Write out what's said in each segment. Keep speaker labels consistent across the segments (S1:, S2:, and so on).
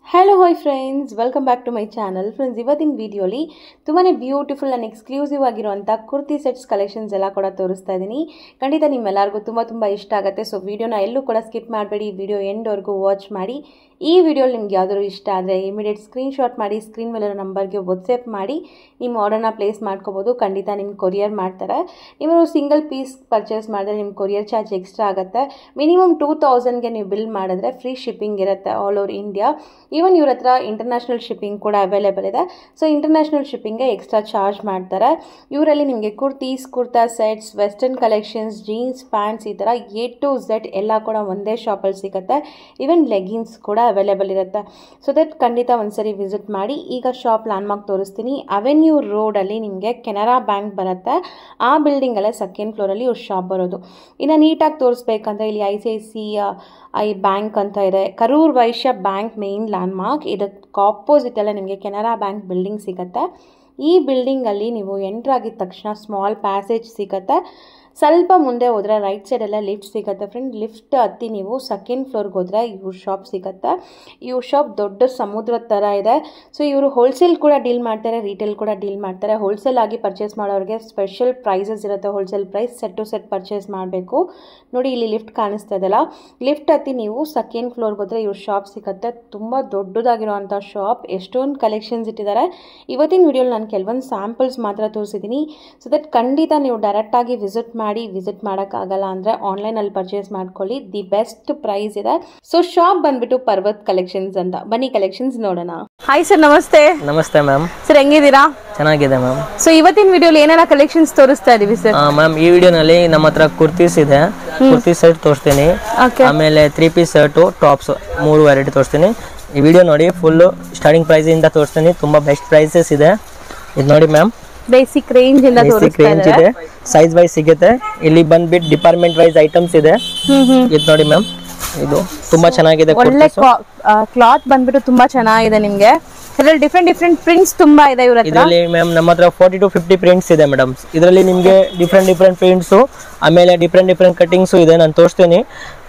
S1: Hello hi friends welcome back to my channel friends ಇವತ್ತಿನ ವಿಡಿಯೋಲಿ ತುಂಬಾ ಬ್ಯೂಟಿಫುಲ್ ಆ್ಯಂಡ್ ಎಕ್ಸ್ಕ್ಲೂಸಿವ್ ಆಗಿರುವಂಥ ಕುರ್ತಿ ಸೆಟ್ಸ್ ಕಲೆಕ್ಷನ್ಸ್ ಎಲ್ಲ ಕೂಡ ತೋರಿಸ್ತಾ ಇದ್ದೀನಿ ಖಂಡಿತ ನಿಮ್ಮೆಲ್ಲರಿಗೂ ತುಂಬ ತುಂಬ ಇಷ್ಟ ಆಗುತ್ತೆ ಸೊ ವಿಡಿಯೋನ ಎಲ್ಲೂ ಕೂಡ ಸ್ಕಿಪ್ ಮಾಡಬೇಡಿ ವಿಡಿಯೋ ಎಂಡ್ವರೆಗೂ ವಾಚ್ ಮಾಡಿ ಈ ವಿಡಿಯೋ ನಿಮ್ಗೆ ಯಾವ್ದಾದ್ರು ಇಷ್ಟ ಆದರೆ ಇಮಿಡಿಯೇಟ್ ಸ್ಕ್ರೀನ್ಶಾಟ್ ಮಾಡಿ ಸ್ಕ್ರೀನ್ ಮೇಲಿರೋ ನಂಬರ್ಗೆ ವಾಟ್ಸಪ್ ಮಾಡಿ ನಿಮ್ಮ ಆರ್ಡರ್ನ ಪ್ಲೇಸ್ ಮಾಡ್ಕೋಬೋದು ಖಂಡಿತ ನಿಮ್ಗೆ ಕೊರಿಯರ್ ಮಾಡ್ತಾರೆ ನೀವು ಸಿಂಗಲ್ ಪೀಸ್ ಪರ್ಚೇಸ್ ಮಾಡಿದ್ರೆ ನಿಮ್ಗೆ ಕೊರಿಯರ್ ಚಾರ್ಜ್ ಎಕ್ಸ್ಟ್ರಾ ಆಗುತ್ತೆ ಮಿನಿಮಮ್ ಟೂ ತೌಸಂಡ್ಗೆ ನೀವು ಬಿಲ್ ಮಾಡಿದ್ರೆ ಫ್ರೀ ಶಿಪ್ಪಿಂಗ್ ಇರುತ್ತೆ ಆಲ್ ಓವರ್ ಇಂಡಿಯಾ ಈವನ್ ಇವ್ರ ಹತ್ರ ಇಂಟರ್ನ್ಯಾಷನಲ್ ಶಿಪ್ಪಿಂಗ್ ಕೂಡ ಅವೈಲೇಬಲ್ ಇದೆ ಸೊ ಇಂಟರ್ನ್ಯಾಷನಲ್ ಶಿಪ್ಪಿಂಗ್ಗೆ ಎಕ್ಸ್ಟ್ರಾ ಚಾರ್ಜ್ ಮಾಡ್ತಾರೆ ಇವರಲ್ಲಿ ನಿಮಗೆ kurtis kurta sets western collections jeans pants ಈ ಥರ ಎ ಟು ಝೆಡ್ ಎಲ್ಲ ಕೂಡ ಒಂದೇ ಶಾಪಲ್ಲಿ ಸಿಗುತ್ತೆ ಈವನ್ ಲೆಗಿನ್ಸ್ ಕೂಡ ಅವೈಲೇಬಲ್ ಇರುತ್ತೆ ಸೊ ದಟ್ ಖಂಡಿತ ಒಂದ್ಸರಿ ವಿಸಿಟ್ ಮಾಡಿ ಈಗ ಶಾಪ್ ಲ್ಯಾಂಡ್ಮಾರ್ಕ್ ತೋರಿಸ್ತೀನಿ ಅವೆನ್ಯೂ ರೋಡಲ್ಲಿ ನಿಮಗೆ ಕೆನರಾ ಬ್ಯಾಂಕ್ ಬರುತ್ತೆ ಆ ಬಿಲ್ಡಿಂಗಲ್ಲೇ ಸೆಕೆಂಡ್ ಫ್ಲೋರಲ್ಲಿ ಇವ್ರ ಶಾಪ್ ಬರೋದು ಇನ್ನು ನೀಟಾಗಿ ತೋರಿಸ್ಬೇಕಂದ್ರೆ ಇಲ್ಲಿ I C I C I bank ಅಂತ ಇದೆ Karur Vysya bank main landmark ಇದಕ್ಕೆ ಆಪೋಸಿಟಲ್ಲೇ ನಿಮಗೆ ಕೆನರಾ ಬ್ಯಾಂಕ್ ಬಿಲ್ಡಿಂಗ್ ಸಿಗುತ್ತೆ ಈ ಬಿಲ್ಡಿಂಗಲ್ಲಿ ನೀವು ಎಂಟ್ರ್ ಆಗಿದ ತಕ್ಷಣ ಸ್ಮಾಲ್ ಪ್ಯಾಸೇಜ್ ಸಿಗುತ್ತೆ ಸ್ವಲ್ಪ ಮುಂದೆ ಹೋದರೆ ರೈಟ್ ಸೈಡಲ್ಲೇ ಲಿಫ್ಟ್ ಸಿಗುತ್ತೆ ಫ್ರೆಂಡ್ ಲಿಫ್ಟ್ ಹತ್ತಿ ನೀವು ಸೆಕೆಂಡ್ ಫ್ಲೋರ್ಗೆ ಹೋದರೆ ಇವ್ರ ಶಾಪ್ ಸಿಗುತ್ತೆ ಇವ್ರ ಶಾಪ್ ದೊಡ್ಡ ಸಮುದ್ರದ ಥರ ಇದೆ ಸೊ ಇವರು ಹೋಲ್ಸೇಲ್ ಕೂಡ ಡೀಲ್ ಮಾಡ್ತಾರೆ ರಿಟೇಲ್ ಕೂಡ ಡೀಲ್ ಮಾಡ್ತಾರೆ ಹೋಲ್ಸೇಲ್ ಆಗಿ ಪರ್ಚೇಸ್ ಮಾಡೋರಿಗೆ ಸ್ಪೆಷಲ್ ಪ್ರೈಸಸ್ ಇರುತ್ತೆ wholesale price set to set purchase ಮಾಡಬೇಕು ನೋಡಿ ಇಲ್ಲಿ ಲಿಫ್ಟ್ ಕಾಣಿಸ್ತಾ ಇದೆಯಲ್ಲ ಲಿಫ್ಟ್ ಹತ್ತಿ ನೀವು ಸೆಕೆಂಡ್ ಫ್ಲೋರ್ಗೆ ಹೋದರೆ ಇವ್ರ ಶಾಪ್ ಸಿಗುತ್ತೆ ತುಂಬ ದೊಡ್ಡದಾಗಿರುವಂಥ ಶಾಪ್ ಎಷ್ಟೊಂದು ಕಲೆಕ್ಷನ್ಸ್ ಇಟ್ಟಿದ್ದಾರೆ ಇವತ್ತಿನ ವಿಡಿಯೋಲಿ ನಾನು ಕೆಲವೊಂದು ಸ್ಯಾಂಪಲ್ಸ್ ಮಾತ್ರ ತೋರಿಸಿದ್ದೀನಿ ಸೊ ದಟ್ ಖಂಡಿತ ನೀವು ಡೈರೆಕ್ಟಾಗಿ ವಿಸಿಟ್ ಮಾಡಿ ವಿಸಿಟ್ ಮಾಡೋಕ್ಕಾಗಲ್ಲ ಅಂದರೆ ಆನ್ಲೈನಲ್ಲಿ ಪರ್ಚೇಸ್ ಮಾಡ್ಕೊಳ್ಳಿ ದಿ ಬೆಸ್ಟ್ ಪ್ರೈಸ್ ಇದೆ ಸೊ ಶಾಪ್ ಬಂದ್ಬಿಟ್ಟು ಪರ್ವತ್ ಕಲೆಕ್ಷನ್ಸ್ ಅಂತ ಬನ್ನಿ ಕಲೆಕ್ಷನ್ಸ್ ನೋಡೋಣ ಹಾಯ್ ಸರ್ ನಮಸ್ತೆ
S2: ನಮಸ್ತೆ ಮ್ಯಾಮ್
S1: ಸರ್ ಹೆಂಗಿದ್ದೀರಾ
S2: ಚೆನ್ನಾಗಿದೆ ಮ್ಯಾಮ್
S1: ಸೊ ಇವತ್ತಿನ ವಿಡಿಯೋಲಿ ಏನೇನ ಕಲೆಕ್ಷನ್ಸ್ ತೋರಿಸ್ತಾ ಇದೀವಿ ಸರ್
S2: ಮ್ಯಾಮ್ ಈ ವಿಡಿಯೋನಲ್ಲಿ ನಮ್ಮ ಹತ್ರ ಕುರ್ತೀಸ್ ಇದೆ ಕುರ್ತಿ ಸೆಟ್ ತೋರಿಸ್ತೀನಿ
S1: ಓಕೆ
S2: ಆಮೇಲೆ ತ್ರೀ ಪೀಸ್ ಶರ್ಟು ಟಾಪ್ಸ್ ಮೂರು ವೆರೈಟಿ ತೋರಿಸ್ತೀನಿ ಈ ವಿಡಿಯೋ ನೋಡಿ ಫುಲ್ಲು ಸ್ಟಾರ್ಟಿಂಗ್ ಪ್ರೈಸಿಂದ ತೋರಿಸ್ತೀನಿ ತುಂಬ ಬೆಸ್ಟ್ ಪ್ರೈಸಸ್ ಇದೆ ಇದು ನೋಡಿ ಮ್ಯಾಮ್
S1: ಬೇಸಿಕ್ ರೇಂಜ್ ಇಂದ
S2: ಬೇಸಿಕ್
S1: ತೋರಿಸ್ತಾ
S2: ರೇಂಜ್
S1: ಇದ್ದಾರೆ
S2: ಇದೆ ಸೈಜ್ ವೈಸ್ ಸಿಗುತ್ತೆ ಇಲ್ಲಿ ಬಂದ್ಬಿಟ್ಟು ಡಿಪಾರ್ಟ್ಮೆಂಟ್ ವೈಸ್ ಐಟಮ್ಸ್ ಇದೆ
S1: ಹ್ಮ್ ಹ್ಮ್
S2: ಇದು ನೋಡಿ ಮ್ಯಾಮ್ ಇದು ತುಂಬಾ ಚೆನ್ನಾಗಿದೆ
S1: ಒಳ್ಳೆ ಕ್ಲಾತ್ ಬಂದ್ಬಿಟ್ಟು ತುಂಬಾ ಚೆನ್ನಾಗಿದೆ ನಿಮ್ಗೆ ಇದ್ರಲ್ಲಿ ಡಿಫ್ರೆಂಟ್ ಡಿಫ್ರೆಂಟ್ ಪ್ರಿಂಟ್ಸ್ ತುಂಬಾ ಇದೆ ಇವ್ರ ಹತ್ರ
S2: ಇದರಲ್ಲಿ ಮ್ಯಾಮ್ ನಮ್ಮ ಹತ್ರ ಫೋರ್ಟಿ ಟು ಫಿಫ್ಟಿ ಪ್ರಿಂಟ್ಸ್ ಇದೆ ಮೇಡಮ್ ಇದರಲ್ಲಿ ನಿಮಗೆ ಡಿಫ್ರೆಂಟ್ ಡಿಫ್ರೆಂಟ್ ಪ್ರಿಂಟ್ಸು ಆಮೇಲೆ ಡಿಫ್ರೆಂಟ್ ಡಿಫ್ರೆಂಟ್ ಕಟ್ಟಿಂಗ್ಸು ಇದೆ ನಾನು ತೋರಿಸ್ತೀನಿ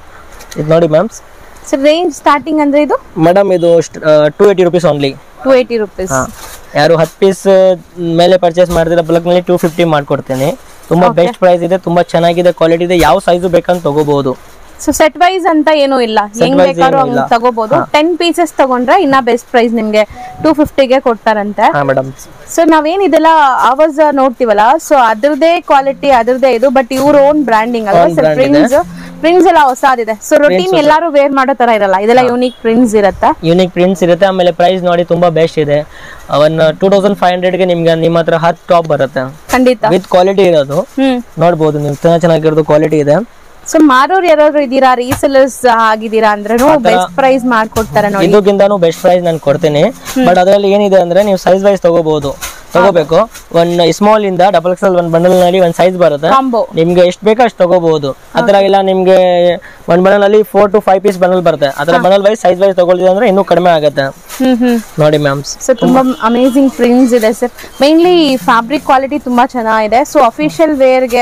S2: ಇದು ನೋಡಿ ಮ್ಯಾಮ್
S1: ಸರ್ ರೇಂಜ್ ಸ್ಟಾರ್ಟಿಂಗ್ ಅಂದ್ರೆ ಇದು
S2: ಮೇಡಮ್ ಇದು two eighty rupees only
S1: two eighty rupees
S2: ಯಾರು ಹತ್ತು ಪೀಸ್ ಮೇಲೆ ಪರ್ಚೇಸ್ ಮಾಡಿದ್ರೆ ಬಲ್ಕ್ನಲ್ಲಿ ಟೂ ಫಿಫ್ಟಿ ಮಾಡ್ಕೊಡ್ತೀನಿ ತುಂಬ ಬೆಸ್ಟ್ ಪ್ರೈಸ್ ಇದೆ ತುಂಬ ಚೆನ್ನಾಗಿದೆ ಕ್ವಾಲಿಟಿ ಇದೆ ಯಾವ ಸೈಜು ಬೇಕಂತ ತಗೋಬಹುದು
S1: ಸೊ ಸೆಟ್ ವೈಸ್ ಅಂತ ಏನೂ ಇಲ್ಲ ಹೆಂಗ್
S2: wise
S1: ಬೇಕಾದ್ರೂ
S2: ಏನೂ
S1: ಹಂಗ್
S2: ಇಲ್ಲ.
S1: ತಗೋಬಹುದು ಟೆನ್ ಪೀಸಸ್ ತಗೊಂಡ್ರೆ ಇನ್ನ ಬೆಸ್ಟ್ ಪ್ರೈಸ್ ನಿಮ್ಗೆ ಟೂ ಫಿಫ್ಟಿಗೆ ಕೊಡ್ತಾರಂತೆ
S2: ಹಾಂ ಮೇಡಮ್
S1: ಸೊ ನಾವೇನ್ ಇದೆಲ್ಲ ಆವಾಜ್ ನೋಡ್ತೀವಲ್ಲ ಸೊ ಅದ್ರದೇ ಕ್ವಾಲಿಟಿ ಅದ್ರದೇ ಇದು ಬಟ್ ಇವ್ರ ಓನ್ ಬ್ರ್ಯಾಂಡಿಂಗ್ ಅಲ್ವಾ
S2: Own
S1: ಸರ್
S2: brand ಇದೆ.
S1: ಪ್ರಿಂಟ್ಸ್ ಪ್ರಿಂಟ್ಸ್ ಎಲ್ಲ ಹೊಸದಿದೆ ಸೊ ರೊಟೀನ್ ಎಲ್ಲಾರು ವೇರ್ ಮಾಡೋ ತರ ಇರಲ್ಲ ಇದೆಲ್ಲ ಯೂನಿಕ್ ಪ್ರಿಂಟ್ಸ್ ಇರತ್ತೆ
S2: ಯೂನಿಕ್ ಪ್ರಿಂಟ್ಸ್ ಇರುತ್ತೆ ಆಮೇಲೆ ಪ್ರೈಸ್ ನೋಡಿ ತುಂಬ ಬೆಸ್ಟ್ ಇದೆ ಒನ್ ಟೂ ತೌಸಂಡ್ ಫೈವ್ ಹಂಡ್ರೆಡ್ಗೆ ನಿಮ್ಗೆ ನಿಮ್ಮ ಹತ್ರ ಹತ್ತು ಟಾಪ್ ಬರುತ್ತೆ
S1: ಖಂಡಿತ
S2: ವಿತ್ ಕ್ವಾಲಿಟಿ ಇರೋದು
S1: ಹ್ಮ್
S2: ನೋಡ್ಬೋದು ನೀವು ಚೆನ್ನಾಗಿ ಚೆನ್ನಾಗಿರೋದು ಕ್ವಾಲಿಟಿ ಇದೆ
S1: ಸೊ ಮಾರೋರು ಯಾರಾದ್ರು ಇದೀರಾ ರೀಸೆಲರ್ಸ್ ಆಗಿದ್ದೀರಾ ಅಂದ್ರೆ ಬೆಸ್ಟ್ ಪ್ರೈಸ್ ಮಾಡ್ಕೊಡ್ತಾರೆ ನೋಡಿ
S2: ಇದಕ್ಕಿಂತಾನು ಬೆಸ್ಟ್ ಪ್ರೈಸ್ ನಾನು ಕೊಡ್ತೀನಿ ಬಟ್ ಅದರಲ್ಲಿ ಏನಿದೆ ಅಂದ್ರೆ ನೀವು ಸೈಜ್ ವೈಸ್ ತಗೋಬಹುದು ತಗೋಬೇಕು ಒನ್ ಸ್ಮಾಲ್ ಇಂದ ಡಬಲ್ ಎಕ್ಸಲ್ ಒಂದು ಬಂಡಲ್ ನಲ್ಲಿ ಒಂದು ಸೈಜ್ ಬರುತ್ತೆ
S1: ಕಾಂಬೋ
S2: ನಿಮ್ಗೆ ಎಷ್ಟು ಬೇಕೋ ಅಷ್ಟು ತಗೋಬಹುದು ಅದರ ಇಲ್ಲ ನಿಮ್ಗೆ ಒಂದ್ ಬಂಡಲ್ ಅಲ್ಲಿ four to five piece bundle ಬರುತ್ತೆ ಅದರ ಬಂಡಲ್ ವೈಸ್ ಸೈಜ್ ವೈಸ್ ತಗೊಳ್ತಿದ್ರೆ ಅಂದ್ರೆ ಇನ್ನೂ ಕಡಿಮೆ ಆಗುತ್ತೆ
S1: ಹ್ಮ್ ಹ್ಮ್
S2: ನೋಡಿ ಮ್ಯಾಮ್
S1: ಸೊ ತುಂಬಾ ಅಮೇಸಿಂಗ್ ಪ್ರಿಂಟ್ಸ್ ಇದೆ ಸರ್ ಮೇನ್ಲಿ ಫ್ಯಾಬ್ರಿಕ್ ಕ್ವಾಲಿಟಿ ತುಂಬಾ ಚೆನ್ನಾಗಿದೆ ಸೊ ಅಫಿಷಿಯಲ್ ವೇರ್ಗೆ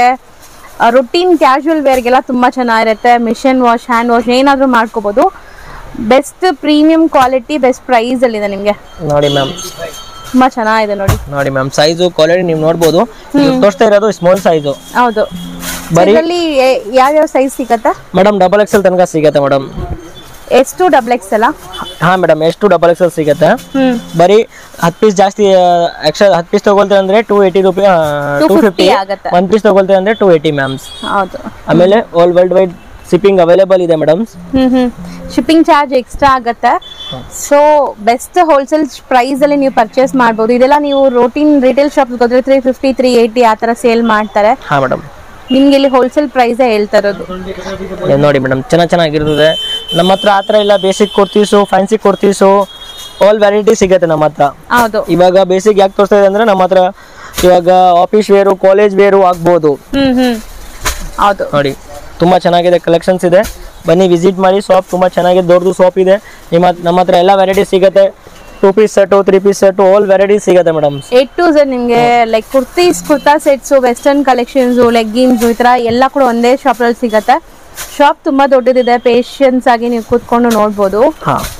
S1: ರೊಟೀನ್ ಕ್ಯಾಶುವಲ್ ವೇರ್ಗೆಲ್ಲ ತುಂಬಾ ಚೆನ್ನಾಗಿರುತ್ತೆ ಮಿಷನ್ ವಾಶ್ ಹ್ಯಾಂಡ್ ವಾಶ್ ಏನಾದರೂ ಮಾಡ್ಕೋಬಹುದು best premium quality best price ಅಲ್ಲಿ ಇದೆ ನಿಮ್ಗೆ
S2: ನೋಡಿ ಮ್ಯಾಮ್
S1: ತುಂಬಾ ಚೆನ್ನಾಗಿದೆ ನೋಡಿ
S2: ನೋಡಿ ಮ್ಯಾಮ್ ಸೈಜು ಕ್ವಾಲಿಟಿ ನೀವು ನೋಡ್ಬೋದು ನೀವು ತೋರಿಸ್ತಾ ಇರೋದು ಸ್ಮಾಲ್ ಸೈಜು
S1: ಹೌದು
S2: ಬರೀ-
S1: ಇದರಲ್ಲಿ ಯಾವ್ಯಾವ ಸೈಜ್ ಸಿಗತ್ತಾ
S2: ಮೇಡಮ್ ಡಬಲ್ ಎಕ್ಸೆಲ್ ತನಕ ಸಿಗುತ್ತೆ ಮೇಡಮ್
S1: ಎಷ್ಟು ಡಬಲ್ ಎಕ್ಸ್ ಅಲ್ಲ
S2: ಹಾ ಮೇಡಮ್ ಎಷ್ಟು ಡಬಲ್ ಎಕ್ಸೆಲ್ ಸಿಗುತ್ತೆ
S1: ಹ್ಮ್
S2: ಬರೀ ಹತ್ತು ಪೀಸ್ ಜಾಸ್ತಿ ಎಕ್ಸ್ಟ್ರಾ ಹತ್ತು ಪೀಸ್ ತಗೊಳ್ತೀರ ಅಂದ್ರೆ two eighty rupee two
S1: 250
S2: fifty
S1: ಆಗತ್ತೆ.
S2: ಒನ್ ಪೀಸ್ ತಗೊಳ್ತೀರ ಅಂದ್ರೆ ಟೂ ಏಯ್ಟಿ ಮ್ಯಾಮ್ಸ್
S1: ಹೌದು
S2: ಆಮೇಲೆ all world wide shipping available ಇದೆ ಮೇಡಮ್
S1: ಹ್ಮ್ ಹ್ಮ್ ಶಿಪ್ಪಿಂಗ್ ಚಾರ್ಜ್ ಎಕ್ಸ್ಟ್ರಾ ಆಗತ್ತೆ ಸೊ ಬೆಸ್ಟ್ ಹೋಲ್ಸೇಲ್ ಪ್ರೈಸ್ ಅಲ್ಲಿ ನೀವು ಪರ್ಚೇಸ್ ಮಾಡ್ಬೋದು ಇದೆಲ್ಲ ನೀವು ರೋಟೀನ್ ರಿಟೇಲ್ ಶಾಪ್ ಹೋದ್ರೆ ತ್ರೀ ಫಿಫ್ಟಿ ತ್ರೀ ಏಯ್ಟಿ ಆ ತರ ಸೇಲ್ ಮಾಡ್ತಾರೆ
S2: ಹಾ ಮೇಡಮ್
S1: ನಿಮ್ಗೆ ಇಲ್ಲಿ ಹೋಲ್ಸೇಲ್ ಪ್ರೈಸ್ ಹೇಳ್ತಾ ಇರೋದು
S2: ನೋಡಿ ಮೇಡಮ್ ಚೆನ್ನಾಗಿ ಚೆನ್ನಾಗಿರ್ತದೆ ನಮ್ಮ ಹತ್ರ ಆ ಥರ ಇಲ್ಲ basic kurtis fancy kurtis all variety ಸಿಗುತ್ತೆ ನಮ್ಮ ಹತ್ರ
S1: ಹೌದು
S2: ಇವಾಗ ಬೇಸಿಕ್ ಯಾಕೆ ತೋರಿಸ್ತಾ ಇದೆ ಅಂದ್ರೆ ನಮ್ಮ ಹತ್ರ ಇವಾಗ ಆಫೀಸ್ ವೇರು ಕಾಲೇಜ್ ವೇರು ಆಗ್ಬೋದು
S1: ಹ್ಮ್ ಹ್ಮ್ ಹೌದು
S2: ನೋಡಿ ತುಂಬಾ ಚೆನ್ನಾಗಿದೆ ಕಲೆಕ್ಷನ್ಸ್ ಇದೆ ಬನ್ನಿ ವಿಸಿಟ್ ಮಾಡಿ ಶಾಪ್ ತುಂಬಾ ಚೆನ್ನಾಗಿದೆ ದೊಡ್ಡದು ಶಾಪ್ ಇದೆ ನಿಮ್ಮ ಹತ್- ನಮ್ಮ ಹತ್ರ ಎಲ್ಲ ವೆರೈಟಿ ಸಿಗುತ್ತೆ two piece set three piece set all variety ಸಿಗುತ್ತೆ ಮೇಡಮ್
S1: ಏಟ್ ಟು ಝೆಡ್ ನಿಮಗೆ like kurtis kurta sets western collections leggings ಈ ತರ ಎಲ್ಲ ಕೂಡ ಒಂದೇ ಶಾಪ್ ಅಲ್ಲಿ ಸಿಗತ್ತೆ ಶಾಪ್ ತುಂಬಾ ದೊಡ್ಡದಿದೆ ಪೇಷನ್ಸ್ ಆಗಿ ನೀವು ಕೂತ್ಕೊಂಡು ನೋಡ್ಬೋದು
S2: ಹಾ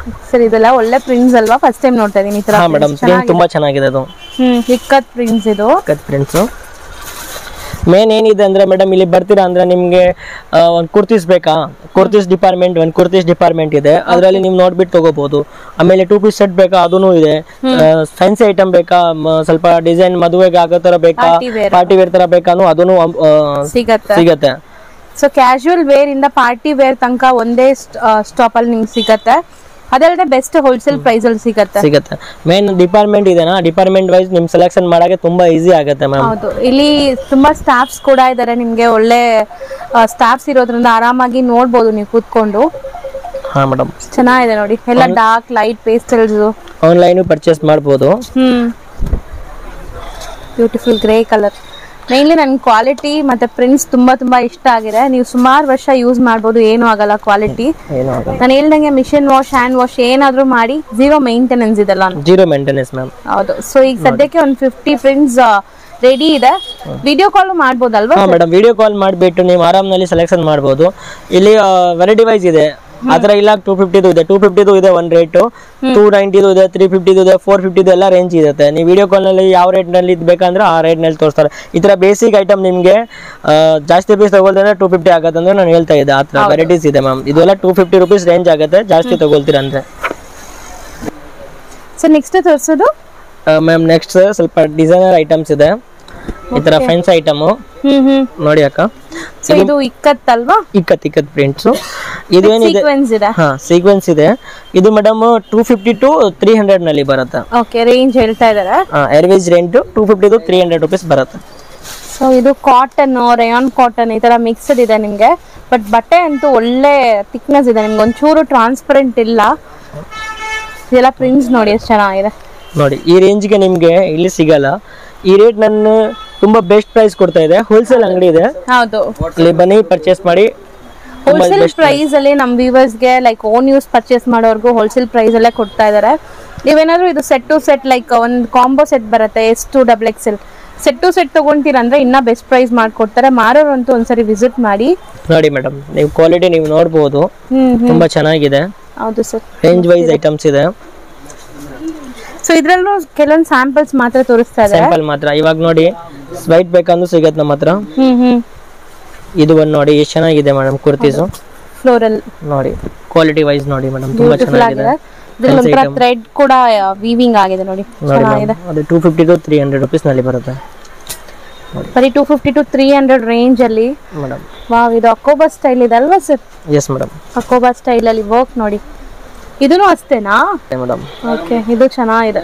S1: ಸರ್ ಇದೆಲ್ಲ ಒಳ್ಳೆ ಪ್ರಿಂಟ್ಸ್ ಅಲ್ವಾ ಫಸ್ಟ್ ಟೈಮ್ ನೋಡ್ತಾ ಇದೀನಿ ಈ ತರ
S2: ಹಾ ಮೇಡಮ್ ಪ್ರಿಂಟ್ ತುಂಬಾ ಚೆನ್ನಾಗಿದೆ ಅದು
S1: ಹ್ಮ್ ಇಕ್ಕತ್ ಪ್ರಿಂಟ್ಸ್ ಇದು
S2: ಕತ್ ಪ್ರಿಂಟ್ಸು ಮೇನ್ ಏನಿದೆ ಅಂದ್ರೆ ಮೇಡಮ್ ಇಲ್ಲಿ ಬರ್ತೀರಾ ಅಂದ್ರೆ ನಿಮ್ಗೆ ಆ, ಒಂದ್ ಕುರ್ತೀಸ್ ಬೇಕಾ ಕುರ್ತೀಸ್ ಡಿಪಾರ್ಟ್ಮೆಂಟ್ ಒಂದ್ ಕುರ್ತೀಸ್ ಡಿಪಾರ್ಟ್ಮೆಂಟ್ ಇದೆ ಅದರಲ್ಲಿ ನೀವು ನೋಡ್ಬಿಟ್ಟು ತಗೋಬಹುದು ಆಮೇಲೆ ಟೂ ಪೀಸ್ ಸೆಟ್ ಬೇಕಾ ಅದೂ ಇದೆ ಫ್ಯಾನ್ಸಿ ಐಟಮ್ ಬೇಕಾ ಮ- ಸ್ವಲ್ಪ ಡಿಸೈನ್ ಮದುವೆಗೆ ಆಗೋ ತರ ಬೇಕಾ
S1: Party wear.
S2: ಪಾರ್ಟಿ ವೇರ್ ತರ ಬೇಕಾನು ಅದನ್ನು
S1: ಸಿಗತ್ತೆ
S2: ಸಿಗತ್ತೆ
S1: ಸೊ ಕ್ಯಾಶುವಲ್ ವೇರ್ ಇಂದ ಪಾರ್ಟಿ ವೇರ್ ತನಕ ಒಂದೇ ಸ್ಟಾಪ್ ಅಲ್ಲಿ ನಿಮ್ಗೆ ಸಿಗತ್ತೆ ಅದಲ್ಲದೆ ಬೆಸ್ಟ್ ಹೋಲ್ಸೇಲ್ ಪ್ರೈಸ್ ಅಲ್ಲಿ ಸಿಗತ್ತೆ
S2: ಸಿಗತ್ತೆ ಮೇನ್ ಡಿಪಾರ್ಟ್ಮೆಂಟ್ ಇದೆನಾ ಡಿಪಾರ್ಟ್ಮೆಂಟ್ ವೈಸ್ ನಿಮ್ ಸೆಲೆಕ್ಷನ್ ಮಾಡಕ್ಕೆ ತುಂಬಾ ಈಸಿ ಆಗುತ್ತೆ ಮ್ಯಾಮ್
S1: ಹೌದು ಇಲ್ಲಿ ತುಂಬಾ ಸ್ಟಾಫ್ಸ್ ಕೂಡ ಇದಾರೆ ನಿಮ್ಗೆ ಒಳ್ಳೆ ಸ್ಟಾಫ್ಸ್ ಇರೋದ್ರಿಂದ ಆರಾಮಾಗಿ ನೋಡ್ಬೋದು ನೀವು ಕೂತ್ಕೊಂಡು
S2: ಹಾ ಮೇಡಮ್
S1: ಚೆನ್ನಾಗಿದೆ ನೋಡಿ ಎಲ್ಲ dark light pastels
S2: online purchase ಮಾಡ್ಬೋದು
S1: ಹ್ಮ್ ಬ್ಯೂಟಿಫುಲ್ ಗ್ರೇ ಕಲರ್ ಮೇನ್ಲಿ ನನ್ ಕ್ವಾಲಿಟಿ ಮತ್ತೆ ಪ್ರಿಂಟ್ಸ್ ತುಂಬಾ ತುಂಬಾ ಇಷ್ಟ ಆಗಿದೆ ನೀವು ಸುಮಾರು ವರ್ಷ ಯೂಸ್ ಮಾಡ್ಬೋದು ಏನು ಆಗಲ್ಲ ಕ್ವಾಲಿಟಿ
S2: ಏನು ಆಗಲ್ಲ
S1: ನಾನು ಹೇಳ್ದಂಗೆ ಮಿಷಿನ್ ವಾಶ್ ಹ್ಯಾಂಡ್ ವಾಶ್ ಏನಾದ್ರೂ ಮಾಡಿ ಜೀರೋ ಮೇಂಟೆನೆನ್ಸ್ ಇದೆಲ್ಲ
S2: ಜೀರೋ ಮೇಂಟೆನೆನ್ಸ್ ಮ್ಯಾಮ್
S1: ಹೌದು ಸೊ ಈಗ ಸದ್ಯಕ್ಕೆ ಒಂದು ಫಿಫ್ಟಿ ಪ್ರಿಂಟ್ಸ್ ರೆಡಿ ಇದೆ ವಿಡಿಯೋ ಕಾಲ್ ಮಾಡ್ಬೋದಲ್ವಾ
S2: ಹಾ ಮೇಡಮ್ ವಿಡಿಯೋ ಕಾಲ್ ಮಾಡಿಬಿಟ್ಟು ನೀವು ಆರಾಮ್ನಲ್ಲಿ ಸೆಲೆಕ್ಷನ್ ಮಾಡ್ಬೋದು ಇಲ್ಲಿ ವೆರೈಟಿ ವೈಸ್ ಇದೆ ಆತರ ಇಲ್ಲ ಟೂ ಫಿಫ್ಟಿದು ಇದೆ ಟೂ ಫಿಫ್ಟಿದು ಇದೆ ಒನ್ ರೇಟು ಟೂ ನೈಂಟಿದು ಇದೆ ತ್ರೀ ಫಿಫ್ಟಿದು ಇದೆ ಫೋರ್ ಫಿಫ್ಟಿದು ಎಲ್ಲ ರೇಂಜ್ ಇರುತ್ತೆ ನೀವು ವಿಡಿಯೋ ಕಾಲ್ನಲ್ಲಿ ಯಾವ ರೇಟ್ನಲ್ಲಿ ಇದು ಬೇಕಂದ್ರೆ ಆ ರೇಟ್ನಲ್ಲಿ ತೋರಿಸ್ತಾರೆ ಈ ಥರ ಬೇಸಿಕ್ ಐಟಮ್ ನಿಮಗೆ ಜಾಸ್ತಿ ಪೀಸ್ ತಗೊಳ್ತಾರೆ ಟೂ ಫಿಫ್ಟಿ ಆಗುತ್ತೆ ಅಂದ್ರೆ ನಾನು ಹೇಳ್ತಾ ಇದ್ದೆ ಆ ಥರ ವೆರೈಟೀಸ್ ಇದೆ ಮ್ಯಾಮ್ ಇದೆಲ್ಲ ಟೂ ಫಿಫ್ಟಿ ರುಪೀಸ್ ರೇಂಜ್ ಆಗುತ್ತೆ ಜಾಸ್ತಿ ತಗೊಳ್ತೀರ ಅಂದ್ರೆ
S1: ಸೊ ನೆಕ್ಸ್ಟ್ ತೋರಿಸೋದು
S2: ಮ್ಯಾಮ್ ನೆಕ್ಸ್ಟ್ ಸ್ವಲ್ಪ ಡಿಸೈನರ್ ಐಟಮ್ಸ್ ಇದೆ ಈ ಥರ ಫ್ರೆಂಡ್ಸ್ ಐಟಮು
S1: ಹ್ಮ್ ಹ್ಮ್
S2: ನೋಡಿ ಅಕ್ಕ
S1: ಸೊ ಇದು ಇಕ್ಕತ್ತಲ್ವಾ
S2: ಇಕ್ಕತ್ ಇಕ್ಕತ್ ಪ್ರಿಂಟ್ಸು ಇದೇನಿದೆ
S1: ಸೀಕ್ವೆನ್ಸ್ ಇದೆ
S2: ಹಾ ಸೀಕ್ವೆನ್ಸ್ ಇದೆ ಇದು madam two fifty to three hundred ನಲ್ಲಿ ಬರುತ್ತೆ
S1: ಓಕೆ ರೇಂಜ್ ಹೇಳ್ತಾ ಇದಾರೆ
S2: ಏರ್ವೇಜ್ ರೆಂಟ್ two fifty to three hundred rupees ಬರುತ್ತೆ
S1: ಸೊ ಇದು ಕಾಟನ್ ರೇಯಾನ್ ಕಾಟನ್ ಈ ತರ ಮಿಕ್ಸ್ಡ್ ಇದೆ ನಿಮ್ಗೆ ಬಟ್ ಬಟ್ಟೆ ಅಂತೂ ಒಳ್ಳೆ ಥಿಕ್ನೆಸ್ ಇದೆ ನಿಮ್ಗೆ ಒಂಚೂರು ಟ್ರಾನ್ಸ್ಪರೆಂಟ್ ಇಲ್ಲ ಇದೆಲ್ಲ ಪ್ರಿಂಟ್ಸ್ ನೋಡಿ ಎಷ್ಟು ಚೆನ್ನಾಗಿದೆ
S2: ನೋಡಿ ಈ ರೇಂಜ್ಗೆ ನಿಮಗೆ ಇಲ್ಲಿ ಸಿಗಲ್ಲ ಈ ರೇಟ್ ನನ್ನ ತುಂಬಾ ಬೆಸ್ಟ್ ಪ್ರೈಸ್ ಕೊಡ್ತಾ ಇದೆ ಹೋಲ್ಸೇಲ್ ಅಂಗಡಿ ಇದೆ
S1: ಹೌದು
S2: ಇಲ್ಲಿ ಬನ್ನಿ ಪರ್ಚೇಸ್ ಮಾಡಿ
S1: ಹೋಲ್ಸೇಲ್ ಪ್ರೈಸ್ ಅಲ್ಲಿ ನಮ್ಮ ವ್ಯೂವರ್ಸ್ಗೆ ಲೈಕ್ ಓನ್ ಯೂಸ್ ಪರ್ಚೇಸ್ ಮಾಡೋರ್ಗು ಹೋಲ್ಸೇಲ್ ಪ್ರೈಸ್ ಅಲ್ಲೇ ಕೊಡ್ತಾ ಇದಾರೆ ನೀವೇನಾದ್ರೂ ಇದು ಸೆಟ್ ಟು ಸೆಟ್ ಲೈಕ್ ಒಂದು ಕಾಂಬೋ ಸೆಟ್ ಬರುತ್ತೆ S to double X L set to set ತಗೊಂತೀರ ಅಂದ್ರೆ ಇನ್ನ ಬೆಸ್ಟ್ ಪ್ರೈಸ್ ಮಾಡ್ಕೊಡ್ತಾರೆ ಮಾರೋರಂತೂ ಒಂದ್ಸರಿ ವಿಸಿಟ್ ಮಾಡಿ
S2: ನೋಡಿ ಮೇಡಮ್ ನೀವು ಕ್ವಾಲಿಟಿ ನೀವು ನೋಡ್ಬೋದು
S1: ಹ್ಮ್ ಹ್ಮ್
S2: ತುಂಬಾ ಚೆನ್ನಾಗಿದೆ
S1: ಹೌದು ಸರ್
S2: ರೇಂಜ್ ವೈಸ್ ಐಟಮ್ಸ್ ಇದೆ
S1: ಸೊ ಇದ್ರಲ್ಲೂ ಕೆಲವೊಂದು ಸ್ಯಾಂಪಲ್ಸ್ ಮಾತ್ರ ತೋರಿಸ್ತಾ ಇದ್ದಾರೆ
S2: ಸ್ಯಾಂಪಲ್ ಮಾತ್ರ ಇವಾಗ ನೋಡಿ ಸ್ವೈಟ್ ಬೇಕಂದ್ರೂ ಸಿಗತ್ತೆ ನಮ್ಮ ಹತ್ರ
S1: ಹ್ಮ್ ಹ್ಮ್
S2: ಇದು ಒಂದು ನೋಡಿ ಎಷ್ಟು ಚೆನ್ನಾಗಿದೆ ಮೇಡಮ್ ಕುರ್ತೀಸು
S1: ಫ್ಲೋರಲ್
S2: ನೋಡಿ ಕ್ವಾಲಿಟಿ ವೈಸ್ ನೋಡಿ ಮೇಡಮ್ ತುಂಬಾ
S1: ಬ್ಯೂಟಿಫುಲ್
S2: ಚೆನ್ನಾಗಿದೆ
S1: ಆಗಿದೆ ಇದ್ರಲ್ಲಿ ಒಂಥರ ಥ್ರೆಡ್ ಕೂಡ ವೀವಿಂಗ್ ಆಗಿದೆ ನೋಡಿ
S2: ನೋಡಿ
S1: ಚೆನ್ನಾಗಿದೆ
S2: ma'am. ಅದು two fifty to three hundred rupees ನಲ್ಲಿ ಬರುತ್ತೆ
S1: ಬರೀ two fifty to three hundred range ಅಲ್ಲಿ
S2: ಮೇಡಮ್
S1: ವಾವ್ ಇದು ಅಕೋಬಾ ಸ್ಟೈಲ್ ಇದೆ ಅಲ್ವಾ ಸರ್
S2: ಎಸ್ ಮೇಡಮ್
S1: ಅಕೋಬಾ ಸ್ಟೈಲ್ ಅಲ್ಲಿ ವರ್ಕ್ ನೋಡಿ ಇದನ್ನು ಅಷ್ಟೇನಾ
S2: ಮೇಡಮ್
S1: ಓಕೆ ಇದು ಚೆನ್ನಾಗಿದೆ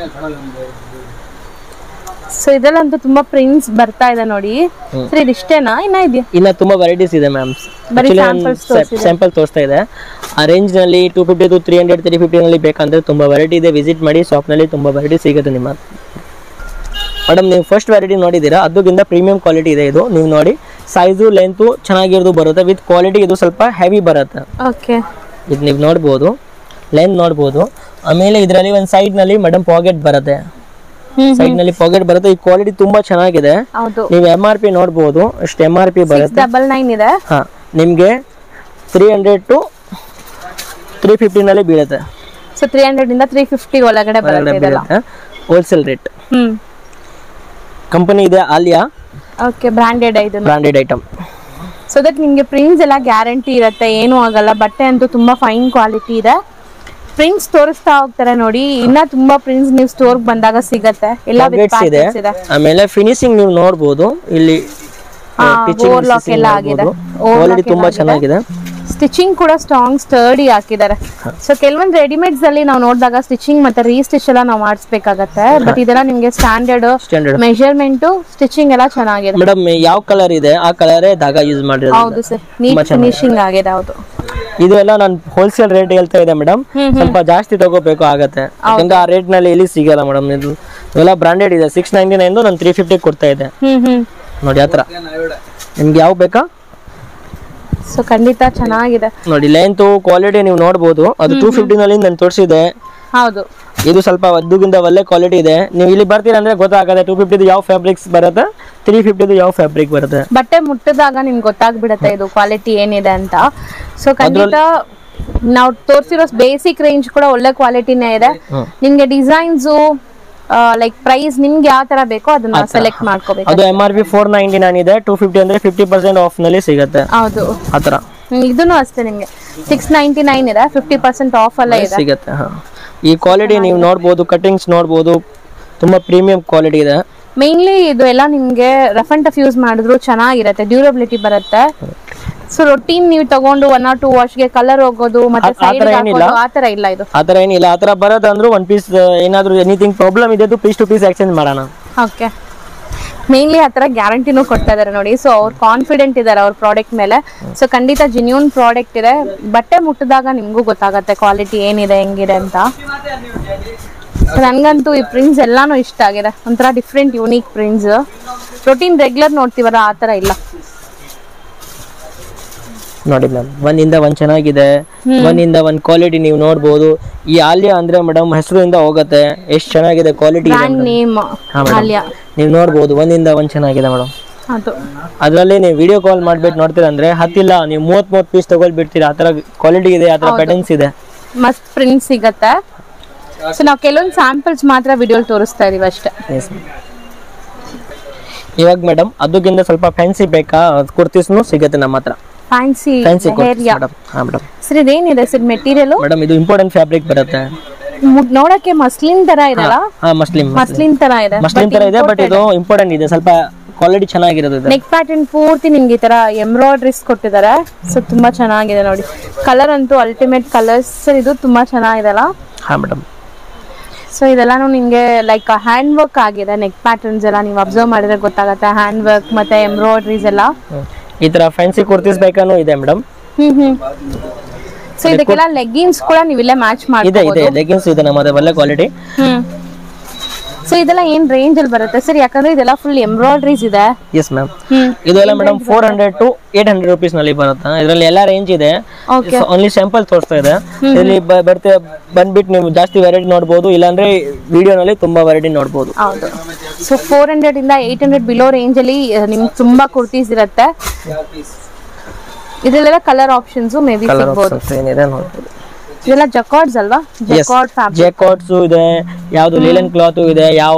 S1: ಸೊ ಇದರಲ್ಲಂತೂ ತುಂಬಾ ಪ್ರಿಂಟ್ಸ್ ಬರ್ತಾ ಇದೆ ನೋಡಿ ಸರ್ ಇದಿಷ್ಟೇನಾ ಇನ್ನ ಇದೆಯಾ
S2: ಇನ್ನ ತುಂಬಾ ವೆರೈಟೀಸ್ ಇದೆ ಮ್ಯಾಮ್
S1: ಬರೀ samples ತೋರ್ಸಿದೆ.
S2: ಸ್ಯಾಂಪಲ್ ತೋರಿಸ್ತಾ ಇದೆ ಆ ರೇಂಜ್ ನಲ್ಲಿ two fifty to three hundred three fifty ನಲ್ಲಿ ಬೇಕಂದ್ರೆ ತುಂಬಾ ವೆರೈಟಿ ಇದೆ ವಿಸಿಟ್ ಮಾಡಿ ಶಾಪ್ ನಲ್ಲಿ ತುಂಬಾ ವೆರೈಟಿ ಸಿಗುತ್ತೆ ನಿಮ್ಮ ಮೇಡಮ್ ನೀವು ಫಸ್ಟ್ ವೆರೈಟಿ ನೋಡಿದ್ದೀರಾ ಅದಕ್ಕಿಂತ ಪ್ರೀಮಿಯಂ ಕ್ವಾಲಿಟಿ ಇದೆ ಇದು ನೀವು ನೋಡಿ ಸೈಜು ಲೆಂತು ಚೆನ್ನಾಗಿರೋದು ಬರುತ್ತೆ ವಿತ್ ಕ್ವಾಲಿಟಿ ಇದು ಸ್ವಲ್ಪ ಹೆವಿ ಬರುತ್ತೆ
S1: ಓಕೆ
S2: ಇದು ನೀವು ನೋಡ್ಬೋದು ಲೆಂತ್ ನೋಡ್ಬೋದು ಆಮೇಲೆ ಇದರಲ್ಲಿ ಒಂದು ಸೈಡ್ ನಲ್ಲಿ ಮೇಡಮ್ ಪಾಕೆಟ್ ಬರುತ್ತೆ
S1: ಹ್ಮ್
S2: ಸೈಡ್ ನಲ್ಲಿ ಪಾಕೆಟ್ ಬರುತ್ತೆ ಈ ಕ್ವಾಲಿಟಿ ತುಂಬಾ ಚೆನ್ನಾಗಿದೆ
S1: ಹೌದು
S2: ನೀವು ಎಮ್ ಆರ್ ಪಿ ನೋಡ್ಬೋದು ಅಷ್ಟು ಎಮ್ ಆರ್ ಪಿ ಬರುತ್ತೆ
S1: ಡಬಲ್ ನೈನ್ ಇದೆ
S2: ಹಾ ನಿಮಗೆ ತ್ರೀ ಹಂಡ್ರೆಡ್ ಟು ತ್ರೀ ಫಿಫ್ಟಿನಲ್ಲಿ ಬೀಳುತ್ತೆ
S1: ಸೊ ತ್ರೀ ಹಂಡ್ರೆಡ್ ಇಂದ ತ್ರೀ ಫಿಫ್ಟಿ ಒಳಗಡೆ ಬರುತ್ತೆ ಇದೆಲ್ಲ
S2: ಬೀಳುತ್ತೆ ಹೋಲ್ಸೇಲ್ ರೇಟ್
S1: ಹ್ಮ್
S2: ಕಂಪನಿ ಇದೆ ಆಲಿಯಾ
S1: ಓಕೆ ಬ್ರಾಂಡೆಡ್ ಇದು
S2: ಬ್ರಾಂಡೆಡ್ ಐಟಮ್
S1: ಸೊ ದಟ್ ನಿಮಗೆ ಪ್ರಿಂಟ್ಸ್ ಎಲ್ಲ ಗ್ಯಾರಂಟಿ ಇರುತ್ತೆ ಏನೂ ಆಗಲ್ಲ ಬಟ್ಟೆ ಅಂತೂ ತುಂಬಾ ಫೈನ್ ಕ್ವಾಲಿಟಿ ಇದೆ ಪ್ರಿಂಟ್ಸ್ ತೋರಿಸ್ತಾ ಹೋಗ್ತಾರೆ ನೋಡಿ ಇನ್ನ ತುಂಬಾ ಪ್ರಿಂಟ್ಸ್ ನೀವು ಸ್ಟೋರ್ ಬಂದಾಗ ಸಿಗತ್ತೆ ಎಲ್ಲ with
S2: ಪಾಕೆಟ್ಸ್ ಇದೆ
S1: packets ಇದೆ
S2: ಆಮೇಲೆ ಫಿನಿಶಿಂಗ್ ನೀವು ನೋಡ್ಬೋದು ಇಲ್ಲಿ
S1: ಹಾ, overlock ಎಲ್ಲ ಆಗಿದೆ. Overlock
S2: ಕ್ವಾಲಿಟಿ
S1: ಎಲ್ಲ
S2: ತುಂಬಾ
S1: ಆಗಿದೆ.
S2: ಚೆನ್ನಾಗಿದೆ
S1: ಸ್ಟಿಚಿಂಗ್ ಕೂಡ ಸ್ಟ್ರಾಂಗ್ ಸ್ಟರ್ಡಿ ಹಾಕಿದ್ದಾರೆ ಸೊ ಕೆಲವೊಂದು ರೆಡಿಮೇಡ್ಸ್ ಅಲ್ಲಿ ನಾವು ನೋಡಿದಾಗ ಸ್ಟಿಚಿಂಗ್ ಮತ್ತೆ ರೀಸ್ಟಿಚ್ ಎಲ್ಲ ನಾವು ಮಾಡಿಸ್ಬೇಕಾಗತ್ತೆ ಬಟ್ ಇದೆಲ್ಲ ನಿಮ್ಗೆ ಸ್ಟ್ಯಾಂಡರ್ಡ್
S2: ಸ್ಟ್ಯಾಂಡರ್ಡ್
S1: ಮೆಜರ್ಮೆಂಟ್ ಸ್ಟಿಚಿಂಗ್ ಎಲ್ಲ ಚೆನ್ನಾಗಿದೆ
S2: ಮೇಡಮ್ ಯಾವ ಕಲರ್ ಇದೆ ಆ ಕಲರೇ ದಾಗ ಯೂಸ್ ಮಾಡಿರೋದು
S1: ಹೌದು ಸರ್ ನೀಟ್ ಫಿನಿಶಿಂಗ್ ಆಗಿದೆ ಹೌದು
S2: ಇದು ಎಲ್ಲ ನಾನು ಹೋಲ್ಸೇಲ್ ರೇಟ್ ಹೇಳ್ತಾ ಇದೆ ಮೇಡಮ್ ಸ್ವಲ್ಪ ಜಾಸ್ತಿ ತಗೋಬೇಕು ಆಗತ್ತೆ ಯಾಕಂದ್ರೆ ಆ ರೇಟ್ ನಲ್ಲಿ ಎಲ್ಲಿ ಸಿಗಲ್ಲ ಮೇಡಮ್ ಇದು ಇವೆಲ್ಲ ಬ್ರಾಂಡೆಡ್ ಇದೆ ಸಿಕ್ಸ್ ನೈಂಟಿ ನೈನ್ ನಾನು ತ್ರೀ ಫಿಫ್ಟಿ ಕೊಡ್ತಾ ಇದೆ
S1: ಹ್ಮ್ ಹ್ಮ್
S2: ನೋಡಿ ಆ ಥರ ನಿಮ್ಗೆ ಯಾವ ಬೇಕಾ
S1: ಸೊ ಖಂಡಿತ ಚೆನ್ನಾಗಿದೆ
S2: ನೋಡಿ ಲೆಂತ್ ಕ್ವಾಲಿಟಿ ನೀವು ನೋಡ್ಬೋದು ಅದು ಟೂ ನಲ್ಲಿ ನಾನು ತೋರಿಸಿದೆ
S1: ಹೌದು
S2: ಇದು ಸ್ವಲ್ಪ ಒದ್ದುಗಿಂತ ಒಳ್ಳೆ ಕ್ವಾಲಿಟಿ ಇದೆ ನೀವು ಇಲ್ಲಿ ಬರ್ತೀರಾ ಅಂದ್ರೆ ಗೊತ್ತಾಗತ್ತೆ ಟೂ ಫಿಫ್ಟಿದು ಯಾವ ಫ್ಯಾಬ್ರಿಕ್ಸ್ ಬರುತ್ತೆ ತ್ರೀ ಫಿಫ್ಟಿದು ಯಾವ ಫ್ಯಾಬ್ರಿಕ್ ಬರುತ್ತೆ
S1: ಬಟ್ಟೆ ಮುಟ್ಟಿದಾಗ ನಿಮ್ಗೆ ಗೊತ್ತಾಗ್ಬಿಡತ್ತೆ ಇದು ಕ್ವಾಲಿಟಿ ಏನಿದೆ ಅಂತ ಸೊ ಖಂಡಿತ ನಾವು ತೋರಿಸಿರೋ ಬೇಸಿಕ್ ರೇಂಜ್ ಕೂಡ ಒಳ್ಳೆ ಕ್ವಾಲಿಟಿನೇ ಇದೆ
S2: ಹ್ಮ್.
S1: ನಿಮ್ಗೆ ಡಿಸೈನ್ಸು ಲೈಕ್ ಪ್ರೈಸ್ ನಿಮ್ಗೆ ಯಾವ ತರ ಬೇಕೋ ಅದನ್ನ ಸೆಲೆಕ್ಟ್ ಮಾಡ್ಕೋಬೇಕು
S2: ಅದು M R P four ninety nine ಇದೆ ಟೂ ಫಿಫ್ಟಿ ಅಂದ್ರೆ ಫಿಫ್ಟಿ ಪರ್ಸೆಂಟ್ ಆಫ್ ನಲ್ಲಿ ಸಿಗುತ್ತೆ
S1: ಹೌದು
S2: ಆ ಥರ
S1: ಹ್ಮ್, ಇದೂನು ಅಷ್ಟೇ ನಿಮ್ಗೆ ಸಿಕ್ಸ್ ನೈಂಟಿ ನೈನ್ ಇದೆ ಫಿಫ್ಟಿ ಪರ್ಸೆಂಟ್ ಆಫ್ ಅಲ್ಲ ಇದೆ
S2: ಸಿಗುತ್ತೆ ಹಾ ಈ ಕ್ವಾಲಿಟಿ ನೀವು ನೋಡ್ಬೋದು ಕಟಿಂಗ್ಸ್ ನೋಡ್ಬೋದು ತುಂಬಾ ಪ್ರೀಮಿಯಂ ಕ್ವಾಲಿಟಿ ಇದೆ
S1: ಮೇನ್ಲಿ ಇದು ಎಲ್ಲ ನಿಮ್ಗೆ ರಫ್ ಅಂಡ್ ಟಫ್ ಯೂಸ್ ಮಾಡಿದ್ರು ಚೆನ್ನಾಗಿರುತ್ತೆ ಡ್ಯೂರಬಿಲಿಟಿ ಬರುತ್ತೆ ಸೊ ರೊಟೀನ್ ನೀವು ತಗೊಂಡು ಒನ್ ಆರ್ ಟೂ ವಾಶ್ಗೆ ಕಲರ್ ಹೋಗೋದು ಮತ್ತೆ
S2: ಆ- ಆ ಥರ
S1: ಸೈಡ್
S2: ಏನಿಲ್ಲ.
S1: ಆ ತರ ಇಲ್ಲ ಇದು
S2: ಆ ಥರ ಏನಿಲ್ಲ ಆ ಥರ ಬರೋದಂದ್ರೂ ಒನ್ ಪೀಸ್ ಏನಾದರೂ ಎನಿಥಿಂಗ್ ಪ್ರಾಬ್ಲಮ್ ಇದೆ ಪೀಸ್ ಟು ಪೀಸ್ ಎಕ್ಸ್ಚೇಂಜ್ ಮಾಡೋಣ
S1: ಓಕೆ ಮೇನ್ಲಿ ಆ ಥರ ಗ್ಯಾರಂಟಿನೂ ಕೊಡ್ತಾ ಇದಾರೆ ನೋಡಿ ಸೊ ಅವ್ರು ಕಾನ್ಫಿಡೆಂಟ್ ಇದ್ದಾರೆ ಅವ್ರ ಪ್ರಾಡಕ್ಟ್ ಮೇಲೆ ಸೊ ಖಂಡಿತ ಜಿನ್ಯೂನ್ ಪ್ರಾಡಕ್ಟ್ ಇದೆ ಬಟ್ಟೆ ಮುಟ್ಟಿದಾಗ ನಿಮಗೂ ಗೊತ್ತಾಗತ್ತೆ ಕ್ವಾಲಿಟಿ ಏನಿದೆ ಹೆಂಗಿದೆ ಅಂತ So ನನ್ಗಂತೂ ಈ ಪ್ರಿಂಟ್ಸ್ ಎಲ್ಲಾನು ಇಷ್ಟ ಆಗಿದೆ ಒಂಥರ different unique prints routine regular ನೋಡ್ತೀವಲ್ಲ ಆ ಥರ ಇಲ್ಲ
S2: ನೋಡಿ ಮ್ಯಾಮ್ ಒಂದಿಂದ ಒಂದ್ ಚೆನ್ನಾಗಿದೆ ಒಂದಿಂದ ಒಂದ್ ಕ್ವಾಲಿಟಿ ನೀವು ನೋಡ್ಬೋದು ಈ ಆಲಿಯಾ ಅಂದ್ರೆ ಮೇಡಮ್ ಹೆಸರಿಂದ ಹೋಗುತ್ತೆ ಎಷ್ಟು ಚೆನ್ನಾಗಿದೆ ಕ್ವಾಲಿಟಿ ಇದೆ
S1: ಬ್ರ್ಯಾಂಡ್ ನೇಮ್ ಆಲಿಯಾ
S2: ನೀವು ನೋಡ್ಬೋದು ಒಂದಿಂದ ಒಂದ್ ಚೆನ್ನಾಗಿದೆ ಮೇಡಮ್
S1: ಅದು
S2: ಅದರಲ್ಲಿ ನೀವು ವಿಡಿಯೋ ಕಾಲ್ ಮಾಡ್ಬಿಟ್ಟು ನೋಡ್ತೀರಾ ಅಂದ್ರೆ ಹತ್ತಿಲ್ಲ ನೀವು ಮೂವತ್ ಮೂವತ್ ಪೀಸ್ ತಗೊಳ್ಬಿಡ್ತೀರಾ ಆ ತರ ಕ್ವಾಲಿಟಿ ಇದೆ ಆ ತರ ಪ್ಯಾಟರ್ನ್ಸ್ ಇದೆ
S1: ಮಸ್ತ್ ಪ್ರಿಂಟ್ ಸಿಗತ್ತೆ ಸೊ ನಾವು ಕೆಲವೊಂದು ಸ್ಯಾಂಪಲ್ಸ್ ಮಾತ್ರ ವಿಡಿಯೋಲಿ ತೋರಿಸ್ತಾ ಇದೀವಿ ಅಷ್ಟೇ
S2: Yes, ma'am. ಇವಾಗ ಮೇಡಮ್ ಅದಕ್ಕಿಂತ ಸ್ವಲ್ಪ ಫ್ಯಾನ್ಸಿ ಬೇಕಾ ಕುರ್ತೀಸ್ನು ಸಿಗುತ್ತೆ ನಮ್ಮ ಹತ್ರ
S1: fancy
S2: fancy kurtis
S1: area
S2: madam ಹಾ ಮೇಡಮ್
S1: ಸರ್ ಇದೇನಿದೆ ಸರ್ ಮೆಟೀರಿಯಲ್
S2: ಮೇಡಮ್ ಇದು ಇಂಪಾರ್ಟೆಂಟ್ ಫ್ಯಾಬ್ರಿಕ್ ಬರುತ್ತೆ
S1: ನೋಡಕ್ಕೆ ಮಸ್ಲಿನ್ ತರ ಇದೆಲ್ಲ
S2: ಹಾ ಮಸ್ಲಿಮ್
S1: ಮಸ್ಲಿನ್ ತರ ಇದೆ
S2: ಮಸ್ಲಿಮ್ ತರ ಇದೆ ಬಟ್ ಇದು ಇಂಪಾರ್ಟೆಂಟ್ ಇದೆ ಸ್ವಲ್ಪ ಕ್ವಾಲಿಟಿ ಚೆನ್ನಾಗಿರೋದು ಇದೆ
S1: ನೆಕ್ ಪ್ಯಾಟರ್ನ್ ಪೂರ್ತಿ ನಿಮ್ಗೆ ಈ ತರ ಎಂಬ್ರಾಯ್ಡ್ರೀಸ್ ಕೊಟ್ಟಿದ್ದಾರೆ ಸೊ ತುಂಬಾ ಚೆನ್ನಾಗಿದೆ ನೋಡಿ ಕಲರ್ ಅಂತೂ ಅಲ್ಟಿಮೇಟ್ ಕಲರ್ಸ್ ಸರ್ ಇದು ತುಂಬಾ ಚೆನ್ನಾಗಿದೆ ಅಲ್ಲ
S2: ಹಾ ಮೇಡಮ್
S1: ಸೊ ಇದೆಲ್ಲಾನು ನಿಮ್ಗೆ ಲೈಕ್ ಹ್ಯಾಂಡ್ ವರ್ಕ್ ಆಗಿದೆ ನೆಕ್ ಪ್ಯಾಟರ್ನ್ಸ್ ಎಲ್ಲ ನೀವು ಅಬ್ಸರ್ವ್ ಮಾಡಿದ್ರೆ ಗೊತ್ತಾಗುತ್ತೆ ಹ್ಯಾಂಡ್ ವರ್ಕ್ ಮತ್ತೆ ಎಂಬ್ರಾಯ್ಡ್ರೀಸ್ ಎಲ್ಲ
S2: ಈ ತರ ಫ್ಯಾನ್ಸಿ ಕುರ್ತೀಸ್ ಬೇಕಾನು ಇದೆ ಮೇಡಮ್
S1: ಹ್ಮ್ ಹ್ಮ್ ಸೊ ಇದಕ್ಕೆಲ್ಲ ಲೆಗ್ಗಿನ್ಸ್ ಕೂಡ ನೀವು ಇಲ್ಲೇ ಮ್ಯಾಚ್
S2: ಇದೆ
S1: ಮಾಡ್ಬೋದು
S2: ಇದೆ ಲೆಗಿನ್ಸ್ ಇದೆ ನಮ್ಮ ಹತ್ರ ಒಳ್ಳೆ ಕ್ವಾಲಿಟಿ
S1: ಹ್ಮ್ ಸೊ ಇದೆಲ್ಲ ಏನ್ ರೇಂಜ್ ಅಲ್ಲಿ ಬರುತ್ತೆ ಸರ್ ಯಾಕಂದ್ರೆ ಇದೆಲ್ಲ ಫುಲ್ ಎಂಬ್ರಾಯ್ಡ್ರೀಸ್ ಇದೆ
S2: ಎಸ್ ಮ್ಯಾಮ್
S1: ಹ್ಮ್
S2: ಇದೆಲ್ಲ madam four hundred to eight hundred rupees ನಲ್ಲಿ ಬರುತ್ತೆ ಇದರಲ್ಲಿ ಎಲ್ಲ ರೇಂಜ್ ಇದೆ
S1: Okay.
S2: ಓನ್ಲಿ ಸ್ಯಾಂಪಲ್ ತೋರಿಸ್ತಾ ಇದೆ ಇಲ್ಲಿ ಬ- ಬರ್ತೆ ಬಂದ್ಬಿಟ್ಟು ನೀವು ಜಾಸ್ತಿ ವೆರೈಟಿ ನೋಡ್ಬೋದು ಇಲ್ಲಾಂದ್ರೆ ವಿಡಿಯೋನಲ್ಲಿ ತುಂಬಾ ವೆರೈಟಿ ನೋಡ್ಬೋದು
S1: ಹೌದು ಸೊ ಫೋರ್ ಹಂಡ್ರೆಡ್ ಇಂದ ಏಟ್ ಹಂಡ್ರೆಡ್ ಬಿಲೋ ರೇಂಜ್ ಅಲ್ಲಿ ಆ, ನಿಮ್ಗೆ ತುಂಬಾ ಕುರ್ತೀಸ್ ಇರುತ್ತೆ ಇದರಲ್ಲೆಲ್ಲ colour options may be
S2: colour
S1: ಸಿಗ್ಬೋದು
S2: ಆಪ್ಷನ್ಸ್ ಏನಿದೆ ನೋಡ್ಬೋದು
S1: ಇದೆಲ್ಲ ಜಕಾರ್ಡ್ಸ್ ಅಲ್ವಾ ಜಕಾರ್ಡ್ ಫ್ಯಾಬ್ರಿಕ್
S2: ಜೆಕಾಟ್ಸ್ ಇದೆ ಯಾವ್ದು ಲೇಲನ್ ಕ್ಲಾತ್ ಇದೆ ಯಾವ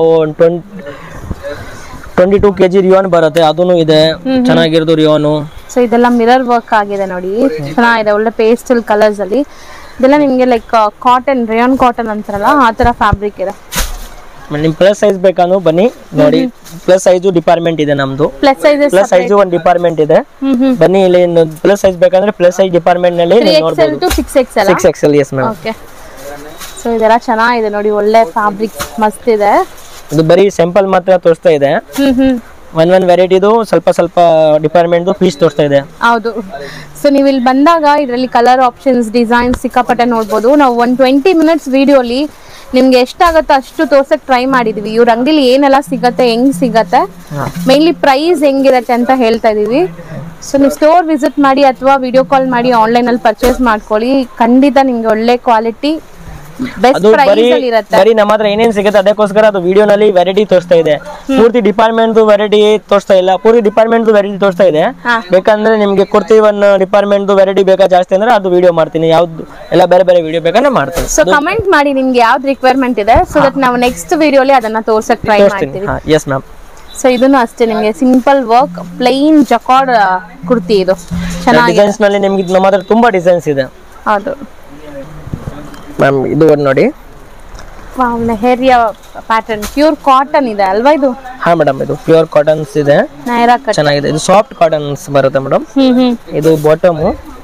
S2: ಟ್ವೆಂಟಿ ಟೂ ಕೆಜಿ ರಿಯೋನ್ ಬರುತ್ತೆ ಅದೂ ಇದೆ ಚೆನ್ನಾಗಿರೋದು ರಿಯೋನು
S1: ಸೊ ಇದೆಲ್ಲ ಮಿರರ್ ವರ್ಕ್ ಆಗಿದೆ ನೋಡಿ ಚೆನ್ನಾಗಿದೆ ಒಳ್ಳೆ ಪೇಸ್ಟಲ್ ಕಲರ್ಸ್ ಅಲ್ಲಿ ಇದೆಲ್ಲ ನಿಮ್ಗೆ ಲೈಕ್ ಕಾಟನ್ ರೇಯಾನ್ ಕಾಟನ್ ಅಂತಾರಲ್ಲ ಆ ತರ ಫ್ಯಾಬ್ರಿಕ್ ಇದೆ
S2: ನಿಮ್ ಪ್ಲಸ್ ಸೈಜ್ ಬೇಕಾನು ಬನ್ನಿ ನೋಡಿ ಪ್ಲಸ್ ಸೈಜು ಡಿಪಾರ್ಟ್ಮೆಂಟ್ ಇದೆ ನಮ್ದು
S1: ಪ್ಲಸ್ ಸೈಜಸ್
S2: ಪ್ಲಸ್ ಸೈಜು ಒಂದು ಡಿಪಾರ್ಟ್ಮೆಂಟ್ ಇದೆ
S1: ಹ್ಮ್ ಹ್ಮ್
S2: ಬನ್ನಿ ಇಲ್ಲಿ ಪ್ಲಸ್ ಸೈಜ್ ಬೇಕಂದ್ರೆ ಪ್ಲಸ್ ಸೈಜ್ ಡಿಪಾರ್ಟ್ಮೆಂಟ್ ನಲ್ಲಿ
S1: ತ್ರೀ
S2: ನೀವು
S1: ಎಕ್ಸ್ ಎಲ್
S2: ನೋಡ್ಬೋದು
S1: ಟು ಸಿಕ್ಸ್ ಎಕ್ಸ್ ಅಲ್ಲ
S2: six X L yes ma'am
S1: okay so ಇದೆಲ್ಲ ಚೆನ್ನಾಗಿದೆ ನೋಡಿ ಒಳ್ಳೆ ಫ್ಯಾಬ್ರಿಕ್ ಮಸ್ತ್ ಇದೆ
S2: ಇದು ಬರೀ ಸ್ಯಾಂಪಲ್ ಮಾತ್ರ ತೋರಿಸ್ತಾ ಇದೆ
S1: ಹ್ಮ್ ಹ್ಮ್
S2: ಒನ್ ಒನ್ ವೆರೈಟಿದು ಸ್ವಲ್ಪ ಸ್ವಲ್ಪ ಡಿಪಾರ್ಟ್ಮೆಂಟ್ ಪೀಸ್ ತೋರಿಸ್ತಾ ಇದೆ
S1: ಹೌದು ಸೊ ನೀವು ಇಲ್ಲಿ ಬಂದಾಗ ಇದರಲ್ಲಿ ಕಲರ್ ಆಪ್ಷನ್ಸ್ ಡಿಸೈನ್ ಸಿಕ್ಕಾಪಟ್ಟೆ ನೋಡ್ಬೋದು ನಾವು ಒನ್ ಟ್ವೆಂಟಿ ಮಿನಿಟ್ಸ್ ವಿಡಿಯೋಲಿ ನಿಮ್ಗೆ ಎಷ್ಟಾಗತ್ತೋ ಅಷ್ಟು ತೋರ್ಸಕ್ ಟ್ರೈ ಮಾಡಿದೀವಿ ಇವ್ರ ಅಂಗಡಿಲಿ ಏನೆಲ್ಲ ಸಿಗತ್ತೆ ಹೆಂಗ್ ಸಿಗತ್ತೆ ಮೇನ್ಲಿ ಪ್ರೈಸ್ ಹೆಂಗಿರತ್ತೆ ಅಂತ ಹೇಳ್ತಾ ಇದೀವಿ ಸೊ ನೀವು ಸ್ಟೋರ್ ವಿಸಿಟ್ ಮಾಡಿ ಅಥವಾ ವಿಡಿಯೋ ಕಾಲ್ ಮಾಡಿ ಆನ್ಲೈನ್ ಅಲ್ಲಿ ಪರ್ಚೇಸ್ ಮಾಡ್ಕೊಳ್ಳಿ ಖಂಡಿತ ನಿಮ್ಗೆ ಒಳ್ಳೆ ಕ್ವಾಲಿಟಿ ಬೆಸ್ಟ್
S2: ಅದು ಬರೀ
S1: ಪ್ರೈಸ್ ಅಲ್ಲಿ ಇರತ್ತೆ
S2: ಬರೀ ನಮ್ಮ ಹತ್ರ ಏನೇನ್ ಸಿಗುತ್ತೆ ಅದಕ್ಕೋಸ್ಕರ ಅದು ವಿಡಿಯೋನಲ್ಲಿ ವೆರೈಟಿ ತೋರಿಸ್ತಾ ಇದೆ ಪೂರ್ತಿ ಡಿಪಾರ್ಟ್ಮೆಂಟ್ ವೆರೈಟಿ ತೋರಿಸ್ತಾ ಇಲ್ಲ ಪೂರ್ತಿ ಡಿಪಾರ್ಟ್ಮೆಂಟ್ ವೆರೈಟಿ ತೋರಿಸ್ತಾ ಇದೆ
S1: ಹಾ.
S2: ಬೇಕಂದ್ರೆ ನಿಮ್ಗೆ ಕುರ್ತಿ ಒನ್ ಡಿಪಾರ್ಟ್ಮೆಂಟ್ ವೆರೈಟಿ ಬೇಕಾ ಜಾಸ್ತಿ ಅಂದ್ರೆ ಅದು ವಿಡಿಯೋ ಮಾಡ್ತೀನಿ ಯಾವ್ದು ಎಲ್ಲ ಬೇರೆ ಬೇರೆ ವಿಡಿಯೋ ಬೇಕಾದ್ರೆ ಮಾಡ್ತೀನಿ
S1: ಸೊ ಕಮೆಂಟ್ ಮಾಡಿ ನಿಮ್ಗೆ ಯಾವ್ದು ರಿಕ್ವೈರ್ಮೆಂಟ್ ಇದೆ ಸೊ ದಟ್ ನಾವು ನೆಕ್ಸ್ಟ್ ವಿಡಿಯೋಲಿ ಅದನ್ನ ತೋರ್ಸಕ್ ಟ್ರೈ
S2: ತೋರಿಸ್ತೀನಿ
S1: ಮಾಡ್ತೀವಿ
S2: ಹಾ ಎಸ್ ಮ್ಯಾಮ್
S1: ಸೊ ಇದನ್ನು ಅಷ್ಟೇ ನಿಮಗೆ simple work plain jacquard kurti ಇದು ಚೆನ್ನಾಗಿದೆ
S2: ಡಿಸೈನ್ಸ್ ನಲ್ಲಿ ನಿಮ್ಗೆ ಇದು ನಮ್ಮ ಹತ್ರ ತುಂಬಾ ಡಿಸೈನ್ಸ್ ಇದೆ
S1: ಹೌದು
S2: ಮ್ಯಾಮ್ ಇದು ಒಂದ್ ನೋಡಿ
S1: ಲೆಹರಿಯಾ ಪ್ಯಾಟರ್ನ್ ಪ್ಯೂರ್ ಕಾಟನ್ ಇದೆ ಅಲ್ವಾ ಇದು
S2: ಹಾ ಮೇಡಮ್ ಇದು ಪ್ಯೂರ್ ಕಾಟನ್ಸ್ ಇದೆ
S1: ನೈರಾ ಕಟ್
S2: ಚೆನ್ನಾಗಿದೆ ಇದು ಸಾಫ್ಟ್ ಕಾಟನ್ಸ್ ಬರುತ್ತೆ ಮೇಡಮ್
S1: ಹ್ಮ್ ಹ್ಮ್
S2: ಇದು ಬಾಟಮ್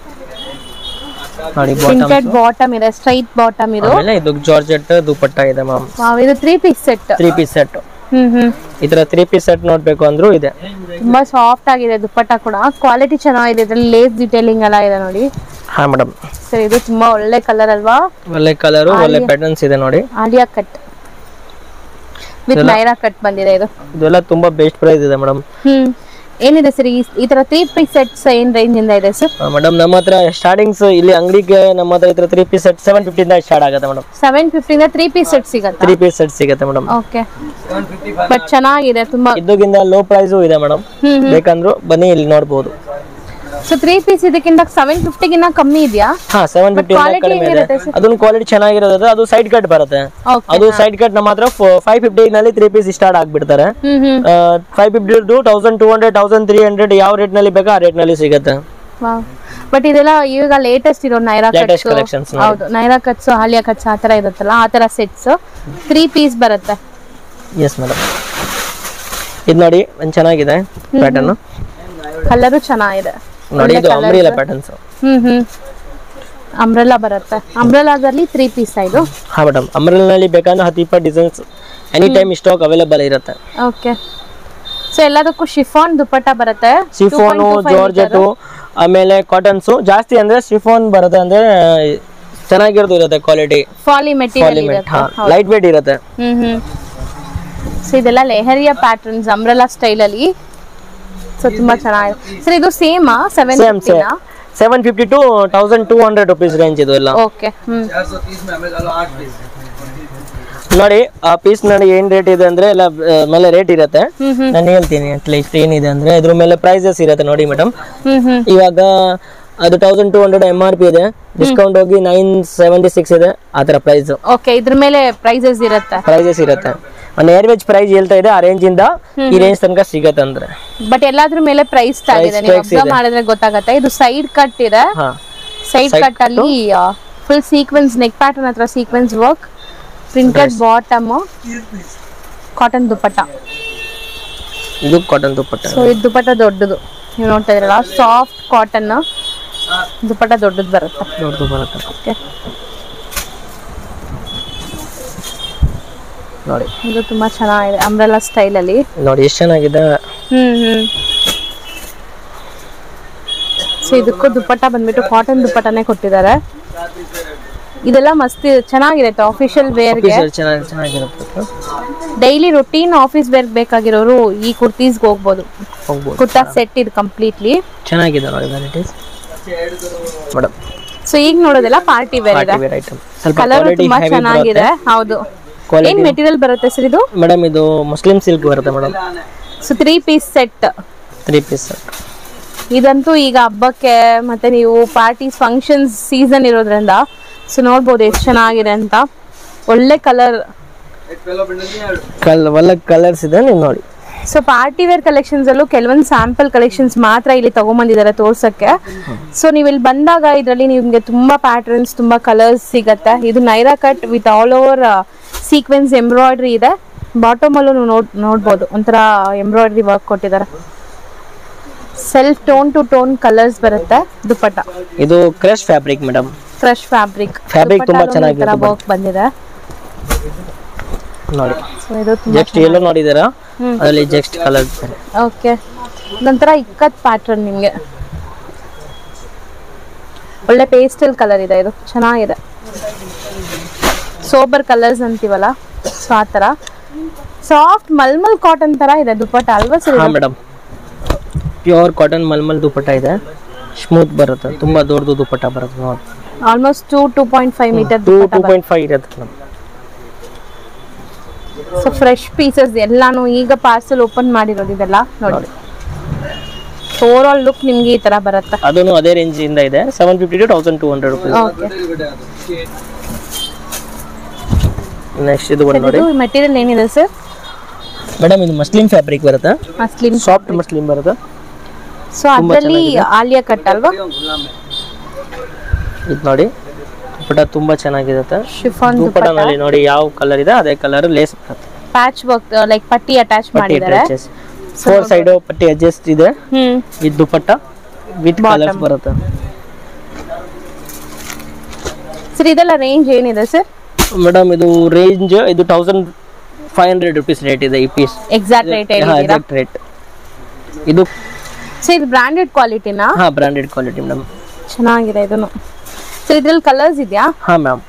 S2: ನೋಡಿ ಬಾಟಮ್
S1: ಪ್ರಿಂಟೆಡ್ ಬಾಟಮ್ ಇದೆ ಸ್ಟ್ರೈಟ್ ಬಾಟಮ್ ಇದು
S2: ಆಮೇಲೆ ಇದು ಜಾರ್ಜೆಟ್ ದುಪಟ್ಟ ಇದೆ ಮ್ಯಾಮ್
S1: ವಾವ್, ಇದು three piece set
S2: three piece set
S1: ಹ್ಮ್ ಹ್ಮ್
S2: ಈ ತರ ತ್ರೀ ಪೀಸ್ ಸೆಟ್ ನೋಡ್ಬೇಕು ಅಂದ್ರೂ ಇದೆ
S1: ತುಂಬಾ ಸಾಫ್ಟ್ ಆಗಿದೆ ದುಪ್ಪಟ್ಟ ಕೂಡ ಕ್ವಾಲಿಟಿ ಚೆನ್ನಾಗಿದೆ ಇದ್ರಲ್ಲಿ ಲೇಸ್ ಡಿಟೇಲಿಂಗ್ ಎಲ್ಲ ಇದೆ ನೋಡಿ
S2: ಹಾ ಮೇಡಮ್
S1: ಸೊ ಇದು ತುಂಬಾ ಒಳ್ಳೆ ಕಲರ್ ಅಲ್ವಾ
S2: ಒಳ್ಳೆ ಕಲರು ಒಳ್ಳೆ ಪ್ಯಾಟರ್ನ್ಸ್ ಇದೆ ನೋಡಿ
S1: Alia cut with Naira cut ಬಂದಿದೆ ಇದು
S2: ಇದೆಲ್ಲ ತುಂಬಾ ಬೆಸ್ಟ್ ಪ್ರೈಸ್ ಇದೆ ಮೇಡಮ್
S1: ಹ್ಮ್ ಏನಿದೆ ಸರ್ ಈ ಈ ತರ ತ್ರೀ ಪೀಸ್ ಸೆಟ್ಸ್ ಏನ್ ರೇಂಜ್ ಇಂದ ಇದೆ ಸರ್
S2: ಮೇಡಮ್ ನಮ್ಮ ಹತ್ರ ಸ್ಟಾರ್ಟಿಂಗ್ಸ್ ಇಲ್ಲಿ ಅಂಗಡಿಗೆ ನಮ್ಮ ಹತ್ರ ಇತರ ತ್ರೀ ಪೀಸ್ ಸೆಟ್ ಸೆವೆನ್ ಫಿಫ್ಟಿಂದ ಸ್ಟಾರ್ಟ್ ಆಗುತ್ತೆ ಮೇಡಮ್
S1: ಸೆವೆನ್ ಫಿಫ್ಟಿಂದ ತ್ರೀ ಪೀಸ್ ಸೆಟ್ ಸಿಗತ್ತಾ
S2: ತ್ರೀ ಪೀಸ್ ಸೆಟ್ ಸಿಗುತ್ತೆ ಮೇಡಮ್
S1: ಓಕೆ ಬಟ್ ಚೆನ್ನಾಗಿದೆ ತುಂಬಾ
S2: ಇದಕ್ಕಿಂತ ಲೋ ಪ್ರೈಸು ಇದೆ ಮೇಡಮ್
S1: ಹ್ಮ್
S2: ಬೇಕಂದ್ರು ಬನ್ನಿ ಇಲ್ಲಿ ನೋಡ್ಬೋದು
S1: ಸೊ ತ್ರೀ ಪೀಸ್ ಇದಕ್ಕಿಂತ ಸೆವೆನ್ ಫಿಫ್ಟಿಗಿನ್ನ ಕಮ್ಮಿ ಇದೆಯಾ
S2: ಹಾ ಸೆವೆನ್ ಫಿಫ್ಟಿ
S1: quality
S2: ಕಡಿಮೆ ಇದೆ
S1: ಹೇಗಿರುತ್ತೆ
S2: ಅದನ್ನ ಕ್ವಾಲಿಟಿ ಚೆನ್ನಾಗಿರೋದು ಅದು ಸೈಡ್ ಕಟ್ ಬರುತ್ತೆ
S1: ಓಕೆ
S2: ಅದು ಸೈಡ್ ಕಟ್ ನಮ್ಮ ಹತ್ರ ಫೈವ್ ಫಿಫ್ಟಿ ನಲ್ಲಿ ತ್ರೀ ಪೀಸ್ ಸ್ಟಾರ್ಟ್ ಆಗ್ಬಿಡ್ತಾರೆ
S1: hmm hmm
S2: five fifty two thousand two hundred thousand three hundred ಯಾವ ರೇಟ್ ನಲ್ಲಿ ಬೇಕೋ ಆ ರೇಟ್ ನಲ್ಲಿ ಸಿಗುತ್ತೆ
S1: ಬಟ್ ಇದೆಲ್ಲ ಈಗ ಲೇಟೆಸ್ಟ್ ಇರೋ ನೈರಾ
S2: Latest
S1: ಕಟ್ಸ್
S2: collections ನೋಡಿ.
S1: ಹೌದು ನೈರಾ ಕಟ್ಸ್ ಹಾಲಿಯಾ ಕಟ್ಸ್ ಆ ತರ ಇರುತ್ತಲ್ಲ ಆ ತರ ಸೆಟ್ಸ್ ತ್ರೀ ಪೀಸ್ ಬರುತ್ತೆ
S2: ಎಸ್ ಮೇಡಮ್ ಇದು ನೋಡಿ ಒಂದ್ ಚೆನ್ನಾಗಿದೆ ಪ್ಯಾಟರ್ನ್
S1: ಕಲರು ಚೆನ್ನಾಗಿದೆ
S2: ನೋಡಿ ಇದು ಅಂಬ್ರಿಲ ಪ್ಯಾಟರ್ನ್ಸ್
S1: ಹ್ಮ್ ಹ್ಮ್ ಅಂಬ್ರೆಲಾ ಬರುತ್ತೆ ಅಂಬ್ರೆಲಾದಲ್ಲಿ ತ್ರೀ ಪೀಸ್ ಇದು
S2: ಹಾ ಮೇಡಮ್ ನಲ್ಲಿ ಬೇಕಂದ್ರೆ ಹತ್ತು ಇಪ್ಪತ್ತು designs any time stock available ಇರುತ್ತೆ
S1: ಓಕೆ ಸೊ ಎಲ್ಲದಕ್ಕೂ ಶಿಫಾನ್ ದುಪ್ಪಟ್ಟ ಬರುತ್ತೆ
S2: ಶಿಫೋನು ಜಾರ್ಜೆಟು ಆಮೇಲೆ ಕಾಟನ್ಸು ಜಾಸ್ತಿ ಅಂದ್ರೆ ಶಿಫೋನ್ ಬರುತ್ತೆ ಅಂದ್ರೆ ಚೆನ್ನಾಗಿರೋದು ಇರುತ್ತೆ ಕ್ವಾಲಿಟಿ
S1: ಫಾಲಿ ಮೆಟೀರಿಯಲ್
S2: ಪಾಲಿಮೆಂಟ್
S1: ಇರುತ್ತೆ
S2: ಹಾ ಲೈಟ್ ವೇಟ್ ಇರುತ್ತೆ
S1: ಹ್ಮ್ ಹ್ಮ್ ಸೊ ಇದೆಲ್ಲ ಲೆಹರಿಯಾ ಪ್ಯಾಟರ್ನ್ಸ್ ಅಂಬ್ರೆಲಾ ಸ್ಟೈಲ್ ಅಲ್ಲಿ ಸೊ ತುಂಬಾ ಚೆನ್ನಾಗಿದೆ ಸರ್ ಇದು ಸೇಮಾ seven
S2: same same seven fifty two thousand two hundred rupees range ಇದು ಎಲ್ಲ
S1: ಓಕೆ ಹ್ಮ್
S2: ನೋಡಿ ಆ ಪೀಸ್ ನೋಡಿ ಏನ್ ರೇಟ್ ಇದೆ ಅಂದ್ರೆ ಎಲ್ಲ ಆ, ಮೇಲೆ ರೇಟ್ ಇರುತ್ತೆ
S1: ಹ್ಮ್ ಹ್ಮ್
S2: ನಾನು ಹೇಳ್ತೀನಿ ಅಟ್ಲೀಸ್ಟ್ ಏನಿದೆ ಅಂದ್ರೆ ಇದ್ರ ಮೇಲೆ ಪ್ರೈಸಸ್ ಇರುತ್ತೆ ನೋಡಿ ಮೇಡಮ್
S1: ಹ್ಮ್ ಹ್ಮ್
S2: ಇವಾಗ ಅದು thousand two hundred M R P ಇದೆ ಡಿಸ್ಕೌಂಟ್ ಹೋಗಿ ನೈನ್ ಸೆವೆಂಟಿ ಸಿಕ್ಸ್ ಇದೆ ಆ ಥರ ಪ್ರೈಸ್
S1: ಓಕೆ ಇದ್ರ ಮೇಲೆ ಪ್ರೈಸಸ್ ಇರುತ್ತೆ
S2: ಪ್ರೈಸಸ್ ಇರುತ್ತೆ ಒಂದು ಏರ್ ವೆಜ್ ಪ್ರೈಸ್ ಹೇಳ್ತಾ ಇದೆ ಆ ರೇಂಜ್ ಇಂದ ಈ ರೇಂಜ್ ತನಕ ಸಿಗತ್ತೆ ಅಂದ್ರೆ
S1: ಬಟ್ ಎಲ್ಲಾದ್ರ ಮೇಲೆ ಪ್ರೈಸ್ ಟ್ಯಾಗ್ ಇದೆ ನೀವು
S2: tags
S1: ಅಬ್ಸರ್ವ್ ಮಾಡಿದ್ರೆ ಗೊತ್ತಾಗತ್ತೆ ಇದು ಸೈಡ್ ಕಟ್ ಇದೆ
S2: ಹಾ
S1: ಸೈಡ್ ಕಟ್ ಅಲ್ಲಿ ಫುಲ್ ಸೀಕ್ವೆನ್ಸ್ ನೆಕ್ ಪ್ಯಾಟರ್ನ್ ಹತ್ರ sequence work printed bottom cotton dupatta
S2: ಇದು ಕಾಟನ್ ದುಪ್ಪಟ್ಟ
S1: ಸೊ ಇದು ದುಪ್ಪಟ್ಟ ದೊಡ್ಡದು ನೀವು ನೋಡ್ತಾ ಇದ್ರಲ್ಲ ಸಾಫ್ಟ್ ಕಾಟನ್ ದುಪ್ಪಟ್ಟ ದೊಡ್ಡದು ಬರುತ್ತೆ
S2: ದೊಡ್ಡದು ಬರುತ್ತೆ
S1: ಓಕೆ
S2: ನೋಡಿ
S1: ಇದು ತುಂಬಾ ಚೆನ್ನಾಗಿದೆ ಅಂಬ್ರೆಲಾ ಸ್ಟೈಲ್ ಅಲ್ಲಿ
S2: ನೋಡಿ ಎಷ್ಟು ಚೆನ್ನಾಗಿದೆ
S1: ಹ್ಮ್ ಹ್ಮ್ ಸೊ ಇದಕ್ಕೂ ದುಪ್ಪಟ್ಟ ಬಂದ್ಬಿಟ್ಟು ಕಾಟನ್ ದುಪ್ಪಟ್ಟನೇ ಕೊಟ್ಟಿದ್ದಾರೆ ಇದೆಲ್ಲ ಮಸ್ತ್ ಚೆನ್ನಾಗಿರುತ್ತೆ ಆಫಿಷಿಯಲ್ ವೇರ್ಗೆ
S2: ಪೀಸ್ ಚೆನ್ನಾಗಿ ಚೆನ್ನಾಗಿರುತ್ತೆ
S1: ಡೈಲಿ ರೊಟೀನ್ ಆಫೀಸ್ ವೇರ್ ಬೇಕಾಗಿರೋರು ಈ ಕುರ್ತೀಸ್ಗೆ ಹೋಗ್ಬೋದು
S2: ಹೋಗ್ಬೋದು
S1: ಕುರ್ತಾ ಸೆಟ್ ಇದು ಕಂಪ್ಲೀಟ್ಲಿ
S2: ಚೆನ್ನಾಗಿದೆ ನೋಡಿ ವೆರೈಟೀಸ್ ಮೇಡಮ್
S1: ಸೊ ಈಗ ನೋಡೋದೆಲ್ಲ ಪಾರ್ಟಿ ವೇರ್ ಇದೆ
S2: ಪಾರ್ಟಿ ವೇರ್ ಐಟಮ್ ಸ್ವಲ್ಪ
S1: ಕಲರ್
S2: ಕ್ವಾಲಿಟಿ
S1: ತುಂಬಾ
S2: ಹೆವಿ
S1: ಚೆನ್ನಾಗಿದೆ ಹೌದು
S2: Quality-
S1: ಏನ್ ಮೆಟೀರಿಯಲ್ ಬರುತ್ತೆ ಸರ್ ಇದು
S2: ಮೇಡಮ್ ಇದು ಮುಸ್ಲಿಂ ಸಿಲ್ಕ್ ಬರುತ್ತೆ madam
S1: so three piece set
S2: three piece
S1: ಇದಂತೂ ಈಗ ಹಬ್ಬಕ್ಕೆ ಮತ್ತೆ ನೀವು ಪಾರ್ಟೀಸ್ ಫಂಕ್ಷನ್ಸ್ ಸೀಸನ್ ಇರೋದ್ರಿಂದ ಸೊ ನೋಡ್ಬೋದು ಎಷ್ಟು ಚೆನ್ನಾಗಿದೆ ಅಂತ ಒಳ್ಳೆ ಕಲರ್
S2: ಕಲ್ ಒಳ್ಳೆ ಕಲರ್ಸ್ ಇದೆ ನೀವು ನೋಡಿ
S1: ಸೊ ಪಾರ್ಟಿ ವೇರ್ ಕಲೆಕ್ಷನ್ಸ್ ಅಲ್ಲೂ ಕೆಲವೊಂದು ಸ್ಯಾಂಪಲ್ ಕಲೆಕ್ಷನ್ಸ್ ಮಾತ್ರ ಇಲ್ಲಿ ತಗೊಂಬಂದಿದ್ದಾರೆ ತೋರ್ಸಕ್ಕೆ ಸೊ ನೀವು ಇಲ್ಲಿ ಬಂದಾಗ ಇದರಲ್ಲಿ ನಿಮ್ಗೆ ತುಂಬಾ ಪ್ಯಾಟರ್ನ್ಸ್ ತುಂಬಾ ಕಲರ್ಸ್ ಸಿಗತ್ತೆ ಇದು Naira cut with all over sequence embroidery ಇದೆ ಬಾಟಮ್ ಅಲ್ಲೂ ನೀವು ನೋಡ್ ನೋಡ್ಬೋದು ಒಂಥರ ಎಂಬ್ರಾಯ್ಡ್ರಿ ವರ್ಕ್ ಕೊಟ್ಟಿದ್ದಾರೆ self tone two tone colours ಬರುತ್ತೆ ದುಪ್ಪಟ್ಟ
S2: ಇದು crush fabric madam
S1: fresh fabric
S2: Fabric ತುಂಬಾ ಚೆನ್ನಾಗಿದೆ
S1: ವರ್ಕ್ ಬಂದಿದೆ
S2: ನೋಡಿ
S1: ಸೊ ಇದು ತುಂಬಾ
S2: ಜಸ್ಟ್ ಎಲ್ಲೋ ನೋಡಿದ್ದೀರಾ ಅದರಲ್ಲಿ ಜಸ್ಟ್ ಕಲರ್
S1: ಓಕೆ ನಂತರ ಇಕ್ಕತ್ ಪ್ಯಾಟರ್ನ್ ನಿಮಗೆ ಒಳ್ಳೆ ಪೇಸ್ಟಲ್ ಕಲರ್ ಇದೆ ಇದು ಚೆನ್ನಾಗಿದೆ ಸೋಬರ್ ಕಲರ್ಸ್ ಅಂತೀವಲ್ಲ ಸೊ ಆ ಥರ ಸಾಫ್ಟ್ ಮಲ್ಮಲ್ ಕಾಟನ್ ತರ ಇದೆ ದುಪ್ಪಟ್ಟ ಅಲ್ವಾ ಸರ್
S2: ಹಾ madam pure cotton mulmul dupatta ಇದೆ ಸ್ಮೂತ್ ಬರುತ್ತೆ ತುಂಬಾ ದೊಡ್ಡದು ದುಪ್ಪಟ್ಟ ಬರುತ್ತೆ ನೋಡಿ
S1: almost two two point five metre
S2: two two point five ಇರುತ್ತೆ ಮೇಡಮ್
S1: ಸೊ ಫ್ರೆಶ್ ಪೀಸಸ್ ಎಲ್ಲಾನು ಈಗ ಪಾರ್ಸಲ್ ಓಪನ್ ಮಾಡಿರೋದು ಇದೆಲ್ಲ ನೋಡಿ ಓವರ್ ಆಲ್ ಲುಕ್ ನಿಮ್ಗೆ ಈ ತರ ಬರುತ್ತೆ
S2: ಅದನ್ನು ಅದೇ ರೇಂಜ್ ಇಂದ ಇದೆ seven fifty two thousand two hundred rupees
S1: okay
S2: next ಇದು ಬಂದು ನೋಡಿ
S1: ಇದು ಮೆಟೀರಿಯಲ್ ಏನಿದೆ ಸರ್
S2: ಮೇಡಮ್ ಇದು ಮಸ್ಲಿಂ ಫ್ಯಾಬ್ರಿಕ್ ಬರುತ್ತೆ
S1: ಮಸ್ಲಿನ್
S2: ಸಾಫ್ಟ್ ಮಸ್ಲಿಂ ಬರುತ್ತೆ
S1: ಸೊ ಅದರಲ್ಲಿ ಆಲಿಯಾ ಕಟ್ ಅಲ್ವಾ
S2: ಇದು ನೋಡಿ ದುಪ್ಪಟ್ಟ ತುಂಬಾ ಚೆನ್ನಾಗಿರುತ್ತೆ
S1: ಶಿಫಾನ್
S2: ದುಪ್ಪಟ್ಟನಲ್ಲಿ ನೋಡಿ ಯಾವ ಕಲರ್ ಇದೆ ಅದೇ ಕಲರ್ ಲೇಸ್ ಬರುತ್ತೆ
S1: ಪ್ಯಾಚ್ ವರ್ಕ್ ಲೈಕ್ ಪಟ್ಟಿ ಅಟ್ಯಾಚ್ ಮಾಡಿದ್ದಾರೆ
S2: ಫೋರ್ ಸೈಡ್ ಪಟ್ಟಿ ಅಡ್ಜಸ್ಟ್ ಇದೆ
S1: ಹ್ಮ್
S2: ಇದು ದುಪ್ಪಟ್ಟ ವಿತ್ ಕಲರ್ಸ್ ಬರುತ್ತೆ
S1: ಸರ್ ಇದೆಲ್ಲ ರೇಂಜ್ ಏನಿದೆ ಸರ್
S2: ಮೇಡಮ್ ಇದು ರೇಂಜ್ ಇದು thousand five hundred rupees rate ಇದೆ ಈ ಪೀಸ್
S1: ಎಕ್ಸಾಕ್ಟ್ ರೇಟ್ ಹೇಳಿದ್ದೀರಾ
S2: ಎಕ್ಸಾಕ್ಟ್ ರೇಟ್ ಇದು
S1: ಸರ್ ಇದು ಬ್ರಾಂಡೆಡ್ ಕ್ವಾಲಿಟಿನಾ
S2: ಹಾ ಬ್ರಾಂಡೆಡ್ ಕ್ವಾಲಿಟಿ ಮೇಡಮ್
S1: ಚೆನ್ನಾಗಿದೆ ಇದನ್ನು ಸರ್ ಇದ್ರಲ್ಲಿ ಕಲರ್ಸ್ ಇದೆಯಾ
S2: ಹಾ ಮ್ಯಾಮ್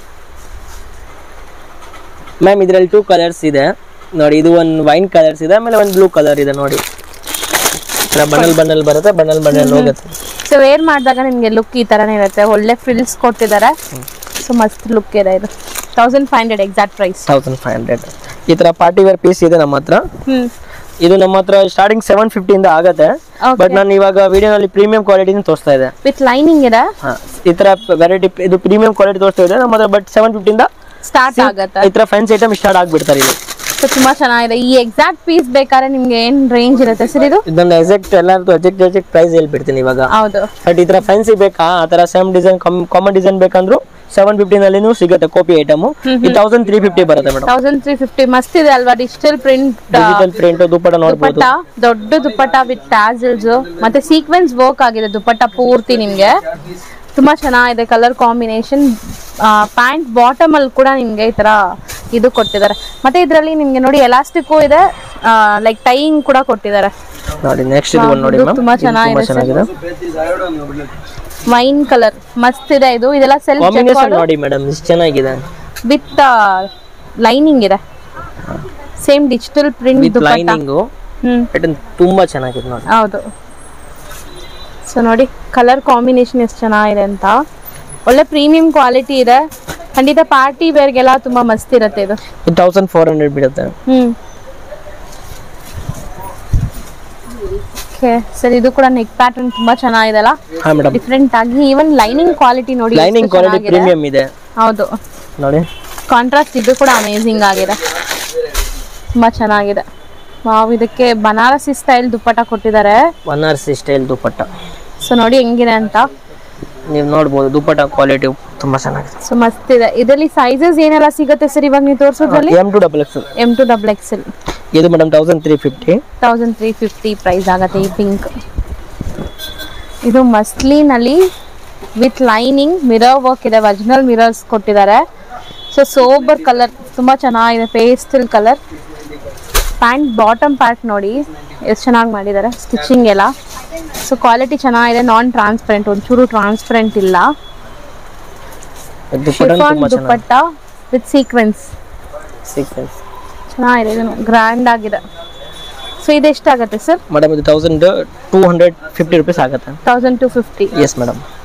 S2: ಮ್ಯಾಮ್ ಇದರಲ್ಲಿ ಟೂ ಕಲರ್ಸ್ ಇದೆ ನೋಡಿ ಇದು ಒಂದು ವೈನ್ ಕಲರ್ಸ್ ಇದೆ ಆಮೇಲೆ ಒಂದು ಬ್ಲೂ ಕಲರ್ ಇದೆ ನೋಡಿ ಬಂಡಲ್ ಬಂಡಲ್ ಬರುತ್ತೆ ಬಂಡಲ್ ಬಂಡಲ್ ಹೋಗುತ್ತೆ
S1: ಸೊ ವೇರ್ ಮಾಡಿದಾಗ ನಿಮಗೆ ಲುಕ್ ಈ ತರನೇ ಇರುತ್ತೆ ಒಳ್ಳೆ ಫ್ರಿಲ್ಸ್ ಕೊಟ್ಟಿದ್ದಾರೆ ಸೊ ಮಸ್ತ್ ಲುಕ್ ಇದೆ ಇದು thousand five hundred exact price
S2: thousand five hundred ಈ ಥರ ಪಾರ್ಟಿ ವೇರ್ ಪೀಸ್ ಇದೆ ನಮ್ಮ ಹತ್ರ
S1: ಹ್ಮ್
S2: ಇದು ನಮ್ಮ ಹತ್ರ ಸ್ಟಾರ್ಟಿಂಗ್ ಸೆವೆನ್ ಫಿಫ್ಟಿಯಿಂದ ಆಗತ್ತೆ
S1: Okay.
S2: ಬಟ್ ನಾನು ಇವಾಗ ವಿಡಿಯೋನಲ್ಲಿ ಪ್ರೀಮಿಯಂ ಕ್ವಾಲಿಟಿನ ತೋರಿಸ್ತಾ ಇದೆ
S1: ವಿತ್ ಲೈನಿಂಗ್ ಇದೆ
S2: ಹಾ, ಈ ತರ ವೆರೈಟಿ ಇದು ಪ್ರೀಮಿಯಂ ಕ್ವಾಲಿಟಿ ತೋರಿಸ್ತಾ ಇದೆ ನಮ್ಮ ಹತ್ರ ಬಟ್ ಸೆವೆನ್ ಫಿಫ್ಟಿಯಿಂದ
S1: ಸ್ಟಾರ್ಟ್ ಆಗತ್ತೆ
S2: ಈ ತರ ಫ್ಯಾನ್ಸಿ ಐಟಮ್ ಸ್ಟಾರ್ಟ್ ಆಗ್ಬಿಡ್ತಾರೆ ಇಲ್ಲಿ
S1: ಸೊ ತುಂಬಾ ಚೆನ್ನಾಗಿದೆ ಈ ಎಕ್ಸಾಕ್ಟ್ ಪೀಸ್ ಬೇಕಾದ್ರೆ ನಿಮ್ಗೆ ಏನ್ ರೇಂಜ್ ಇರುತ್ತೆ ಸರ್ ಇದು
S2: ಇದನ್ನ ಎಕ್ಸಾಕ್ಟ್ ಎಲ್ಲರದು ಎಜೆಕ್ಟ್ ಎಜೆಕ್ಟ್ ಪ್ರೈಸ್ ಹೇಳ್ಬಿಡ್ತೀನಿ ಇವಾಗ
S1: ಹೌದು
S2: ಬಟ್ ಈ ತರ ಫ್ಯಾನ್ಸಿ ಬೇಕಾ ಆ ತರ ಸೇಮ್ ಡಿಸೈನ್ ಕಾಮನ್ ಡಿಸೈನ್ ಬೇಕಂದ್ರು ಸೆವೆನ್ ಫಿಫ್ಟಿನಲ್ಲಿನೂ ಸಿಗುತ್ತೆ ಕಾಪಿ ಐಟಮ್ ಈ ತೌಸಂಡ್ ತ್ರೀ ಫಿಫ್ಟಿ ಬರುತ್ತೆ ಮೇಡಮ್
S1: ತೌಸಂಡ್ ತ್ರೀ ಫಿಫ್ಟಿ ಮಸ್ತ್ ಇದೆ ಅಲ್ವಾ digital print
S2: digital print dupatta ನೋಡ್ಬೋದು
S1: ದುಪ್ಪಟ್ಟ ದೊಡ್ಡ ದುಪ್ಪಟ್ಟ ವಿತ್ ಟ್ಯಾಸಲ್ಸ್ ಮತ್ತೆ ಸೀಕ್ವೆನ್ಸ್ ವರ್ಕ್ ಆಗಿದೆ ದುಪ್ಪಟ್ಟ ಪೂರ್ತಿ ನಿಮ್ಗೆ ತುಂಬಾ ಚೆನ್ನಾಗಿದೆ ಕಲರ್ ಕಾಂಬಿನೇಷನ್ ಪ್ಯಾಂಟ್ ಬಾಟಮ್ ಅಲ್ಲಿ ಕೂಡ ನಿಮ್ಗೆ ಈ ತರ ಇದು ಕೊಟ್ಟಿದ್ದಾರೆ ಮತ್ತೆ ಇದರಲ್ಲಿ ನಿಮ್ಗೆ ನೋಡಿ ಎಲಾಸ್ಟಿಕ್ ಇದೆ ಲೈಕ್ ಟೈಯಿಂಗ್ ಕೂಡ ಕೊಟ್ಟಿದ್ದಾರೆ
S2: ನೋಡಿ ನೆಕ್ಸ್ಟ್ ಇದು ಒಂದು ನೋಡಿ
S1: ಇದು
S2: ಮ್ಯಾಮ್
S1: ತುಂಬಾ ಚೆನ್ನಾಗಿದೆ sir.
S2: ಚೆನ್ನಾಗಿದೆ
S1: ವೈನ್ ಕಲರ್ ಮಸ್ತ್ ಇದೆ ಇದು ಇದೆಲ್ಲ ಸೆಲ್ಫ್
S2: ಕಾಂಬಿನೇಷನ್ ನೋಡಿ ಮೇಡಮ್ ಇಷ್ಟು ಚೆನ್ನಾಗಿದೆ
S1: ವಿತ್ ಲೈನಿಂಗ್ ಇದೆ same digital print
S2: with
S1: dupatta
S2: lining
S1: hmm
S2: pattern ತುಂಬಾ ಚೆನ್ನಾಗಿದೆ ನೋಡಿ
S1: ಹೌದು ಸೊ ನೋಡಿ ಕಲರ್ ಕಾಂಬಿನೇಷನ್ ಎಷ್ಟು ಚೆನ್ನಾಗಿದೆ ಅಂತ ಒಳ್ಳೆ ಪ್ರೀಮಿಯಂ ಕ್ವಾಲಿಟಿ ಇದೆ ಖಂಡಿತ ಪಾರ್ಟಿ ವೇರ್ಗೆಲ್ಲ ತುಂಬಾ ಮಸ್ತ್ ಇರುತ್ತೆ ಇದು
S2: ಇದು ತೌಸಂಡ್ ಫೋರ್ ಹಂಡ್ರೆಡ್ ಬಿಡುತ್ತೆ
S1: ಹ್ಮ್ ಓಕೆ ಸರ್ ಇದು ಕೂಡ ನೆಕ್ ಪ್ಯಾಟರ್ನ್ ತುಂಬಾ ಚೆನ್ನಾಗಿದೆಲ್ಲ
S2: ಹಾ ಮೇಡಮ್
S1: ಡಿಫ್ರೆಂಟ್ ಆಗಿ ಈವನ್ ಲೈನಿಂಗ್ ಕ್ವಾಲಿಟಿ ನೋಡಿ
S2: ಲೈನಿಂಗ್
S1: ಎಷ್ಟು
S2: ಕ್ವಾಲಿಟಿ
S1: ಚೆನ್ನಾಗಿದೆ.
S2: ಪ್ರೀಮಿಯಂ ಇದೆ
S1: ಹೌದು
S2: ನೋಡಿ
S1: ಕಾಂಟ್ರಾಸ್ಟ್ ಇದು ಕೂಡ ಅಮೇಸಿಂಗ್ ಆಗಿದೆ ತುಂಬಾ ಚೆನ್ನಾಗಿದೆ ವಾವ್ ಇದಕ್ಕೆ ಬನಾರಸಿ ಸ್ಟೈಲ್ ದುಪ್ಪಟ ಕೊಟ್ಟಿದ್ದಾರೆ
S2: ಬನಾರಸಿ ಸ್ಟೈಲ್ ದುಪ್ಪಟ್ಟ
S1: ಸೊ ನೋಡಿ ಹೆಂಗಿದೆ ಅಂತ
S2: ನೀವು ನೋಡ್ಬೋದು ದುಪ್ಪಟ್ಟ ಕ್ವಾಲಿಟಿ ತುಂಬಾ ಚೆನ್ನಾಗಿದೆ
S1: ಸೊ ಮಸ್ತ್ ಇದೆ ಇದರಲ್ಲಿ ಸೈಜಸ್ ಏನೆಲ್ಲ ಸಿಗುತ್ತೆ ಸರ್ ಇವಾಗ ನೀವು ತೋರಿಸೋದ್ರಲ್ಲಿ
S2: M two double X
S1: M two double XL
S2: ಇದು madam thousand three fifty
S1: thousand three fifty price ಆಗುತ್ತೆ ಈ ಪಿಂಕ್ ಇದು ಮಸ್ಲಿನಲ್ಲಿ ವಿತ್ ಲೈನಿಂಗ್ ಮಿರರ್ ವರ್ಕ್ ಇದೆ ಒರಿಜಿನಲ್ ಮಿರರ್ಸ್ ಕೊಟ್ಟಿದ್ದಾರೆ ಸೊ ಸೋಬರ್ ಕಲರ್ ತುಂಬ ಚೆನ್ನಾಗಿದೆ pastel colour pant bottom pant ನೋಡಿ ಎಷ್ಟು ಚೆನ್ನಾಗಿ ಮಾಡಿದ್ದಾರೆ ಸ್ಟಿಚಿಂಗ್ ಎಲ್ಲ ಸೊ ಕ್ವಾಲಿಟಿ ಚೆನ್ನಾಗಿದೆ ನಾನ್ ಟ್ರಾನ್ಸ್ಪರೆಂಟ್ ಒಂಚೂರು ಟ್ರಾನ್ಸ್ಪರೆಂಟ್ ಇಲ್ಲ
S2: ದುಪ್ಪಟ್ಟ
S1: ಶಿಫಾನ್
S2: ತುಂಬಾ ಚೆನ್ನಾಗಿದೆ
S1: ದುಪ್ಪಟ್ಟ ವಿತ್ ಸೀಕ್ವೆನ್ಸ್
S2: ಸೀಕ್ವೆನ್ಸ್
S1: ಚೆನ್ನಾಗಿದೆ ಇದನ್ನು ಗ್ರ್ಯಾಂಡ್ ಆಗಿದೆ ಸೊ ಇದೆಷ್ಟಾಗುತ್ತೆ ಸರ್
S2: ಮೇಡಮ್ ಇದು thousand two hundred fifty rupees ಆಗುತ್ತೆ
S1: thousand two fifty
S2: yes madam